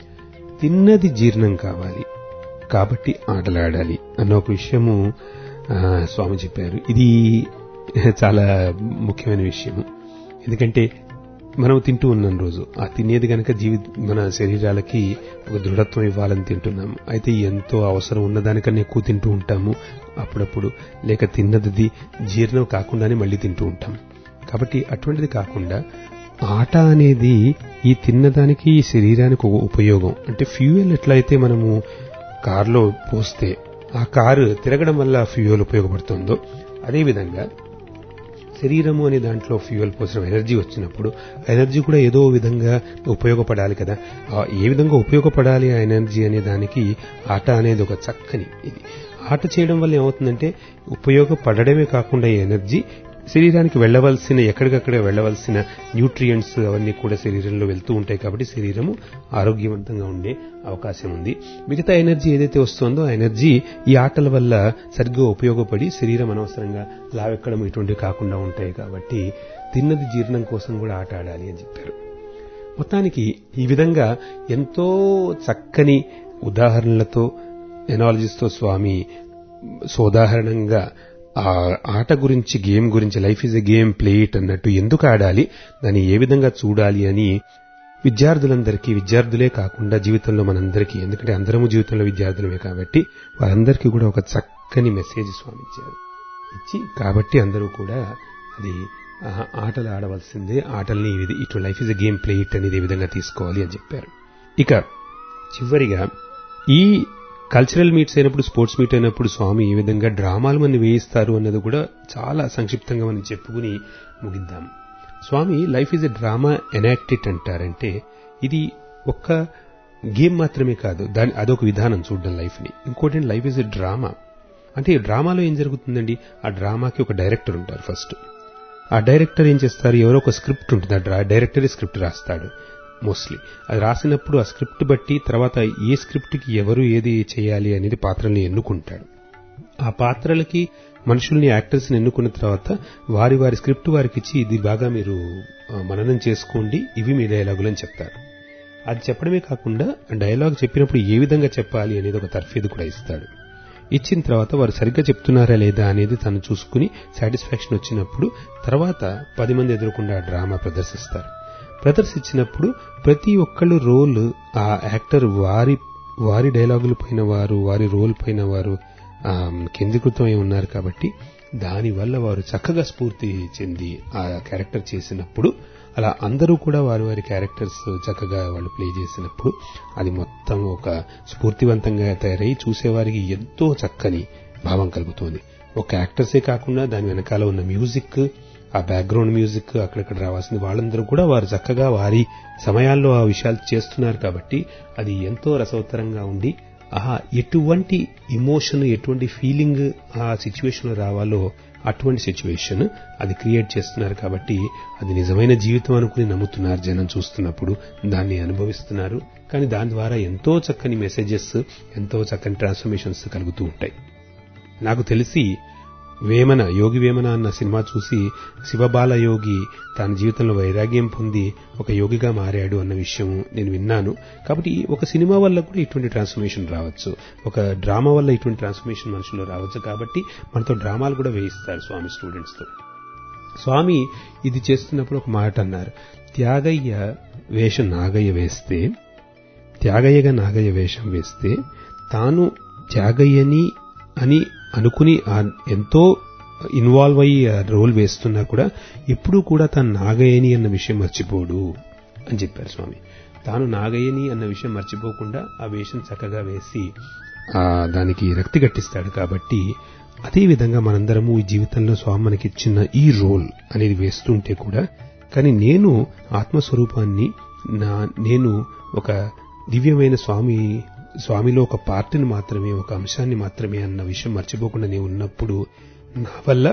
తిన్నది జీర్ణం కావాలి కాబట్టి ఆటలాడాలి అన్న ఒక విషయము స్వామి చెప్పారు ఇది చాలా ముఖ్యమైన విషయము ఎందుకంటే మనం తింటూ ఉన్నాం రోజు ఆ తినేది కనుక జీవి మన శరీరాలకి ఒక దృఢత్వం ఇవ్వాలని తింటున్నాము అయితే ఎంతో అవసరం ఉన్నదానికన్నా ఎక్కువ తింటూ ఉంటాము అప్పుడప్పుడు లేక తిన్నది జీర్ణం కాకుండానే మళ్ళీ తింటూ ఉంటాం కాబట్టి అటువంటిది కాకుండా ఆట అనేది ఈ తిన్నదానికి ఈ శరీరానికి ఒక ఉపయోగం అంటే ఫ్యూయల్ ఎట్లయితే మనము కారులో పోస్తే ఆ కారు తిరగడం వల్ల ఫ్యూయల్ ఉపయోగపడుతుందో అదేవిధంగా శరీరము అనే దాంట్లో ఫ్యూయల్ పోసిన ఎనర్జీ వచ్చినప్పుడు ఆ ఎనర్జీ కూడా ఏదో విధంగా ఉపయోగపడాలి కదా ఆ ఏ విధంగా ఉపయోగపడాలి ఆ ఎనర్జీ అనే దానికి ఆట అనేది ఒక చక్కని ఇది ఆట చేయడం వల్ల ఏమవుతుందంటే ఉపయోగపడడమే కాకుండా ఈ ఎనర్జీ శరీరానికి వెళ్ళవలసిన ఎక్కడికక్కడ వెళ్ళవలసిన న్యూట్రియంట్స్ అవన్నీ కూడా శరీరంలో వెళ్తూ ఉంటాయి కాబట్టి శరీరము ఆరోగ్యవంతంగా ఉండే అవకాశం ఉంది మిగతా ఎనర్జీ ఏదైతే వస్తుందో ఆ ఎనర్జీ ఈ ఆటల వల్ల సరిగ్గా ఉపయోగపడి శరీరం అనవసరంగా లావెక్కడం ఇటువంటివి కాకుండా ఉంటాయి కాబట్టి తిన్నది జీర్ణం కోసం కూడా ఆట ఆడాలి అని చెప్పారు మొత్తానికి ఈ విధంగా ఎంతో చక్కని ఉదాహరణలతో ఎనాలజీస్తో స్వామి సోదాహరణంగా ఆ ఆట గురించి గేమ్ గురించి life is a game play it అన్నట్టు ఎందుకు ఆడాలి దాన్ని ఏ విధంగా చూడాలి అని విద్యార్థులందరికీ విద్యార్థులే కాకుండా జీవితంలో మనందరికీ ఎందుకంటే అందరము జీవితంలో విద్యార్థులమే కాబట్టి వారందరికీ కూడా ఒక చక్కని మెసేజ్ స్వామి ఇచ్చారు ఇచ్చి కాబట్టి అందరూ కూడా అది ఆ, ఆటలు ఆడవలసిందే ఆటల్ని ఈ విధ- ఇటు life is a game play it అనేది ఈ విధంగా తీసుకోవాలి అని చెప్పారు ఇక చివరిగా ఈ కల్చరల్ మీట్స్ అయినప్పుడు స్పోర్ట్స్ మీట్ అయినప్పుడు స్వామి ఏ విధంగా డ్రామాలు మన వేయిస్తారు అన్నది కూడా చాలా సంక్షిప్తంగా మనం చెప్పుకుని ముగిద్దాం స్వామి life is a drama enacted అంటారంటే ఇది ఒక్క గేమ్ మాత్రమే కాదు దాని అదొక విధానం చూడడం లైఫ్ని ఇంకోటి లైఫ్ ఈజ్ ఎ డ్రామా అంటే ఈ డ్రామాలో ఏం జరుగుతుందండి ఆ డ్రామాకి ఒక డైరెక్టర్ ఉంటారు ఫస్ట్ ఆ డైరెక్టర్ ఏం చేస్తారు ఎవరో ఒక స్క్రిప్ట్ ఉంటుంది ఆ డ్రా- డైరెక్టరే స్క్రిప్ట్ రాస్తాడు మోస్ట్లీ అది రాసినప్పుడు ఆ స్క్రిప్ట్ బట్టి తర్వాత ఏ స్క్రిప్ట్కి ఎవరు ఏది చేయాలి అనేది పాత్రల్ని ఎన్నుకుంటాడు ఆ పాత్రలకి మనుషుల్ని యాక్టర్స్ని ఎన్నుకున్న తర్వాత వారి వారి స్క్రిప్ట్ వారికి ఇచ్చి ఇది బాగా మీరు ఆ, మననం చేసుకోండి ఇవి మీ డైలాగులు అని చెప్తారు అది చెప్పడమే కాకుండా డైలాగ్ చెప్పినప్పుడు ఏ విధంగా చెప్పాలి అనేది ఒక తర్ఫీదు కూడా ఇస్తాడు ఇచ్చిన తర్వాత వారు సరిగ్గా చెప్తున్నారా లేదా అనేది తను చూసుకుని సాటిస్ఫాక్షన్ వచ్చినప్పుడు తర్వాత పది మంది ఎదురకుండా ఆ డ్రామా ప్రదర్శిస్తారు ప్రదర్శించినప్పుడు ప్రతి ఒక్కళ్ళు రోల్ ఆ యాక్టర్ వారి వారి డైలాగులు పైన వారు వారి రోల్ పైన వారు ఆ, కేంద్రీకృతం అయి ఉన్నారు కాబట్టి దానివల్ల వారు చక్కగా స్ఫూర్తి చెంది ఆ క్యారెక్టర్ చేసినప్పుడు అలా అందరూ కూడా వారి వారి క్యారెక్టర్స్ చక్కగా వాళ్ళు ప్లే చేసినప్పుడు అది మొత్తం ఒక స్ఫూర్తివంతంగా తయారై చూసేవారికి ఎంతో చక్కని భావం కలుగుతుంది ఒక యాక్టర్సే కాకుండా దాని వెనకాల ఉన్న మ్యూజిక్ ఆ బ్యాక్గ్రౌండ్ మ్యూజిక్ అక్కడక్కడ రావాల్సింది వాళ్ళందరూ కూడా వారు చక్కగా వారి సమయాల్లో ఆ విషయాలు చేస్తున్నారు కాబట్టి అది ఎంతో రసవత్తరంగా ఉండి ఆహా ఎటువంటి ఇమోషన్ ఎటువంటి ఫీలింగ్ ఆ సిచ్యువేషన్ లో రావాలో అటువంటి సిచ్యువేషన్ అది క్రియేట్ చేస్తున్నారు కాబట్టి అది నిజమైన జీవితం అనుకుని నమ్ముతున్నారు జనం చూస్తున్నప్పుడు దాన్ని అనుభవిస్తున్నారు కానీ దాని ద్వారా ఎంతో చక్కని మెసేజెస్ ఎంతో చక్కని ట్రాన్స్ఫర్మేషన్స్ కలుగుతూ ఉంటాయి నాకు తెలిసి వేమన యోగి వేమన అన్న సినిమా చూసి శివబాల యోగి తన జీవితంలో వైరాగ్యం పొంది ఒక యోగిగా మారాడు అన్న విషయం నేను విన్నాను కాబట్టి ఒక సినిమా వల్ల కూడా ఇటువంటి ట్రాన్స్ఫర్మేషన్ రావచ్చు ఒక డ్రామా వల్ల ఇటువంటి ట్రాన్స్ఫర్మేషన్ మనుషుల్లో రావచ్చు కాబట్టి మనతో డ్రామాలు కూడా వేయిస్తారు స్వామి స్టూడెంట్స్తో స్వామి ఇది చేస్తున్నప్పుడు ఒక మాట అన్నారు త్యాగయ్య వేషం నాగయ్య వేస్తే త్యాగయ్యగా నాగయ్య వేషం వేస్తే తాను త్యాగయ్యని అని అనుకుని ఆ ఎంతో ఇన్వాల్వ్ అయ్యి ఆ రోల్ వేస్తున్నా కూడా ఎప్పుడూ కూడా తాను నాగయ్యని అన్న విషయం మర్చిపోడు అని చెప్పారు స్వామి తాను నాగయ్యని అన్న విషయం మర్చిపోకుండా ఆ వేషం చక్కగా వేసి ఆ దానికి రక్తి గట్టిస్తాడు కాబట్టి అదే విధంగా మనందరము ఈ జీవితంలో స్వామి మనకి ఇచ్చిన ఈ రోల్ అనేది వేస్తుంటే కూడా కానీ నేను ఆత్మస్వరూపాన్ని నా నేను ఒక దివ్యమైన స్వామి స్వామిలో ఒక పార్టీని మాత్రమే ఒక అంశాన్ని మాత్రమే అన్న విషయం మర్చిపోకుండా నేను ఉన్నప్పుడు నా వల్ల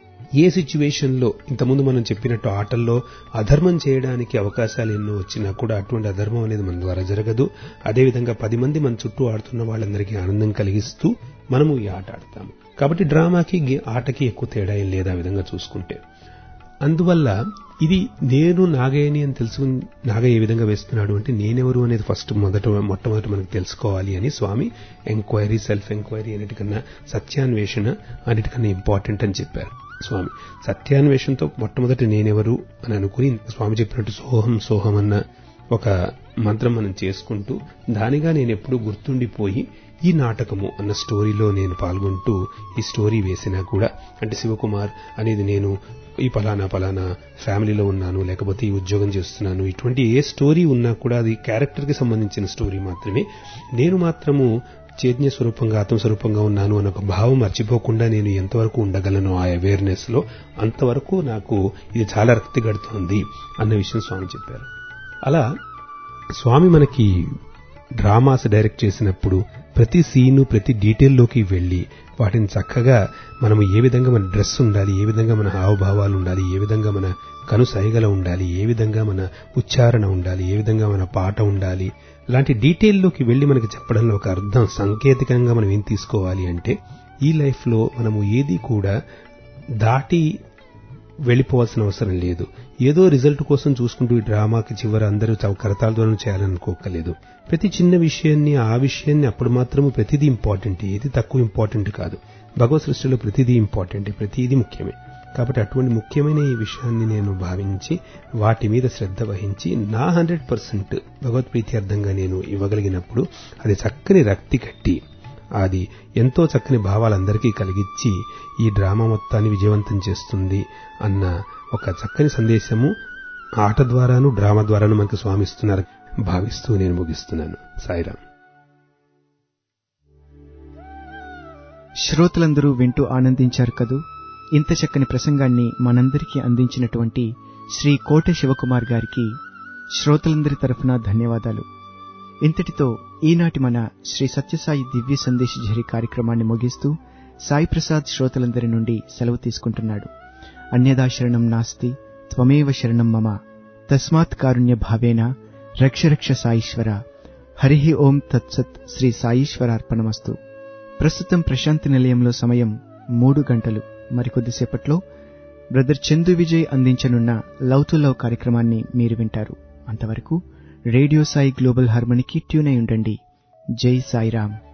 ఏ సిచ్యువేషన్ లో ఇంతకుముందు మనం చెప్పినట్టు ఆటల్లో అధర్మం చేయడానికి అవకాశాలు ఎన్నో వచ్చినా కూడా అటువంటి అధర్మం అనేది మన ద్వారా జరగదు అదేవిధంగా పది మంది మన చుట్టూ ఆడుతున్న వాళ్ళందరికీ ఆనందం కలిగిస్తూ మనము ఈ ఆట ఆడతాము కాబట్టి డ్రామాకి గే- ఆటకి ఎక్కువ తేడా ఏం లేదు ఆ విధంగా చూసుకుంటే అందువల్ల ఇది నేను నాగయ్యని అని తెలుసు నాగయ్య ఏ విధంగా వేస్తున్నాడు అంటే నేనెవరు అనేది ఫస్ట్ మొదట మొట్టమొదట మనకు తెలుసుకోవాలి అని స్వామి ఎంక్వైరీ సెల్ఫ్ ఎంక్వైరీ అన్నిటికన్నా సత్యాన్వేషణ అన్నిటికన్నా ఇంపార్టెంట్ అని చెప్పారు స్వామి సత్యాన్వేషణతో మొట్టమొదటి నేనెవరు అని అనుకుని స్వామి చెప్పినట్టు సోహం సోహం అన్న ఒక మంత్రం మనం చేసుకుంటూ దానిగా నేను ఎప్పుడూ గుర్తుండిపోయి ఈ నాటకము అన్న స్టోరీలో నేను పాల్గొంటూ ఈ స్టోరీ వేసినా కూడా అంటే శివకుమార్ అనేది నేను ఈ పలానా పలానా ఫ్యామిలీలో ఉన్నాను లేకపోతే ఈ ఉద్యోగం చేస్తున్నాను ఇటువంటి ఏ స్టోరీ ఉన్నా కూడా అది క్యారెక్టర్కి సంబంధించిన స్టోరీ మాత్రమే నేను మాత్రము చైతన్య స్వరూపంగా ఆత్మస్వరూపంగా ఉన్నాను అన్న ఒక భావం మర్చిపోకుండా నేను ఎంతవరకు ఉండగలను ఆ అవేర్నెస్ లో అంతవరకు నాకు ఇది చాలా రక్తి గడుతోంది అన్న విషయం స్వామి చెప్పారు అలా స్వామి మనకి డ్రామాస్ డైరెక్ట్ చేసినప్పుడు ప్రతి సీను ప్రతి డీటెయిల్లోకి వెళ్ళి వాటిని చక్కగా మనం ఏ విధంగా మన డ్రెస్ ఉండాలి ఏ విధంగా మన హావభావాలు ఉండాలి ఏ విధంగా మన కను సైగల ఉండాలి ఏ విధంగా మన ఉచ్చారణ ఉండాలి ఏ విధంగా మన పాట ఉండాలి లాంటి డీటెయిల్లోకి వెళ్ళి మనకి చెప్పడంలో ఒక అర్థం సాంకేతికంగా మనం ఏం తీసుకోవాలి అంటే ఈ లైఫ్లో మనము ఏది కూడా దాటి వెళ్ళిపోవాల్సిన అవసరం లేదు ఏదో రిజల్ట్ కోసం చూసుకుంటూ ఈ డ్రామాకి చివర అందరూ కరతాలతోనే చేయాలనుకోకలేదు ప్రతి చిన్న విషయాన్ని ఆ విషయాన్ని అప్పుడు మాత్రము ప్రతిదీ ఇంపార్టెంట్ ఏది తక్కువ ఇంపార్టెంట్ కాదు భగవత్ సృష్టిలో ప్రతిదీ ఇంపార్టెంట్ ప్రతిదీ ముఖ్యమే కాబట్టి అటువంటి ముఖ్యమైన ఈ విషయాన్ని నేను భావించి వాటి మీద శ్రద్ధ వహించి నా హండ్రెడ్ పర్సెంట్ భగవత్ప్రీత్యర్థంగా నేను ఇవ్వగలిగినప్పుడు అది చక్కని రక్తి కట్టి అది ఎంతో చక్కని భావాలందరికీ కలిగించి ఈ డ్రామా మొత్తాన్ని విజయవంతం చేస్తుంది అన్న ఒక చక్కని సందేశము ఆట ద్వారాను డ్రామా ద్వారాను మనకు స్వామిస్తున్నారు భావిస్తూ నేను ముగిస్తున్నాను సాయిరాం శ్రోతలందరూ వింటూ ఆనందించారు కదూ ఇంత చక్కని ప్రసంగాన్ని మనందరికీ అందించినటువంటి శ్రీ కోట శివకుమార్ గారికి శ్రోతలందరి తరఫున ధన్యవాదాలు ఇంతటితో ఈనాటి మన శ్రీ సత్యసాయి దివ్య సందేశ ఝరి కార్యక్రమాన్ని ముగిస్తూ సాయి ప్రసాద్ శ్రోతలందరి నుండి సెలవు తీసుకుంటున్నాడు అన్యదా శరణం నాస్తి త్వమేవ శరణం మమ తస్మాత్ కారుణ్య భావేన రక్ష రక్ష సాయిశ్వర హరి ఓం తత్సత్ శ్రీ సాయీశ్వరార్పణమస్తు ప్రస్తుతం ప్రశాంతి నిలయంలో సమయం మూడు గంటలు మరికొద్దిసేపట్లో బ్రదర్ చందు విజయ్ అందించనున్న లవ్ టు లవ్ కార్యక్రమాన్ని మీరు వింటారు అంతవరకు రేడియో సాయి గ్లోబల్ హార్మనీకి ట్యూన్ అయి ఉండండి జై సాయిరామ్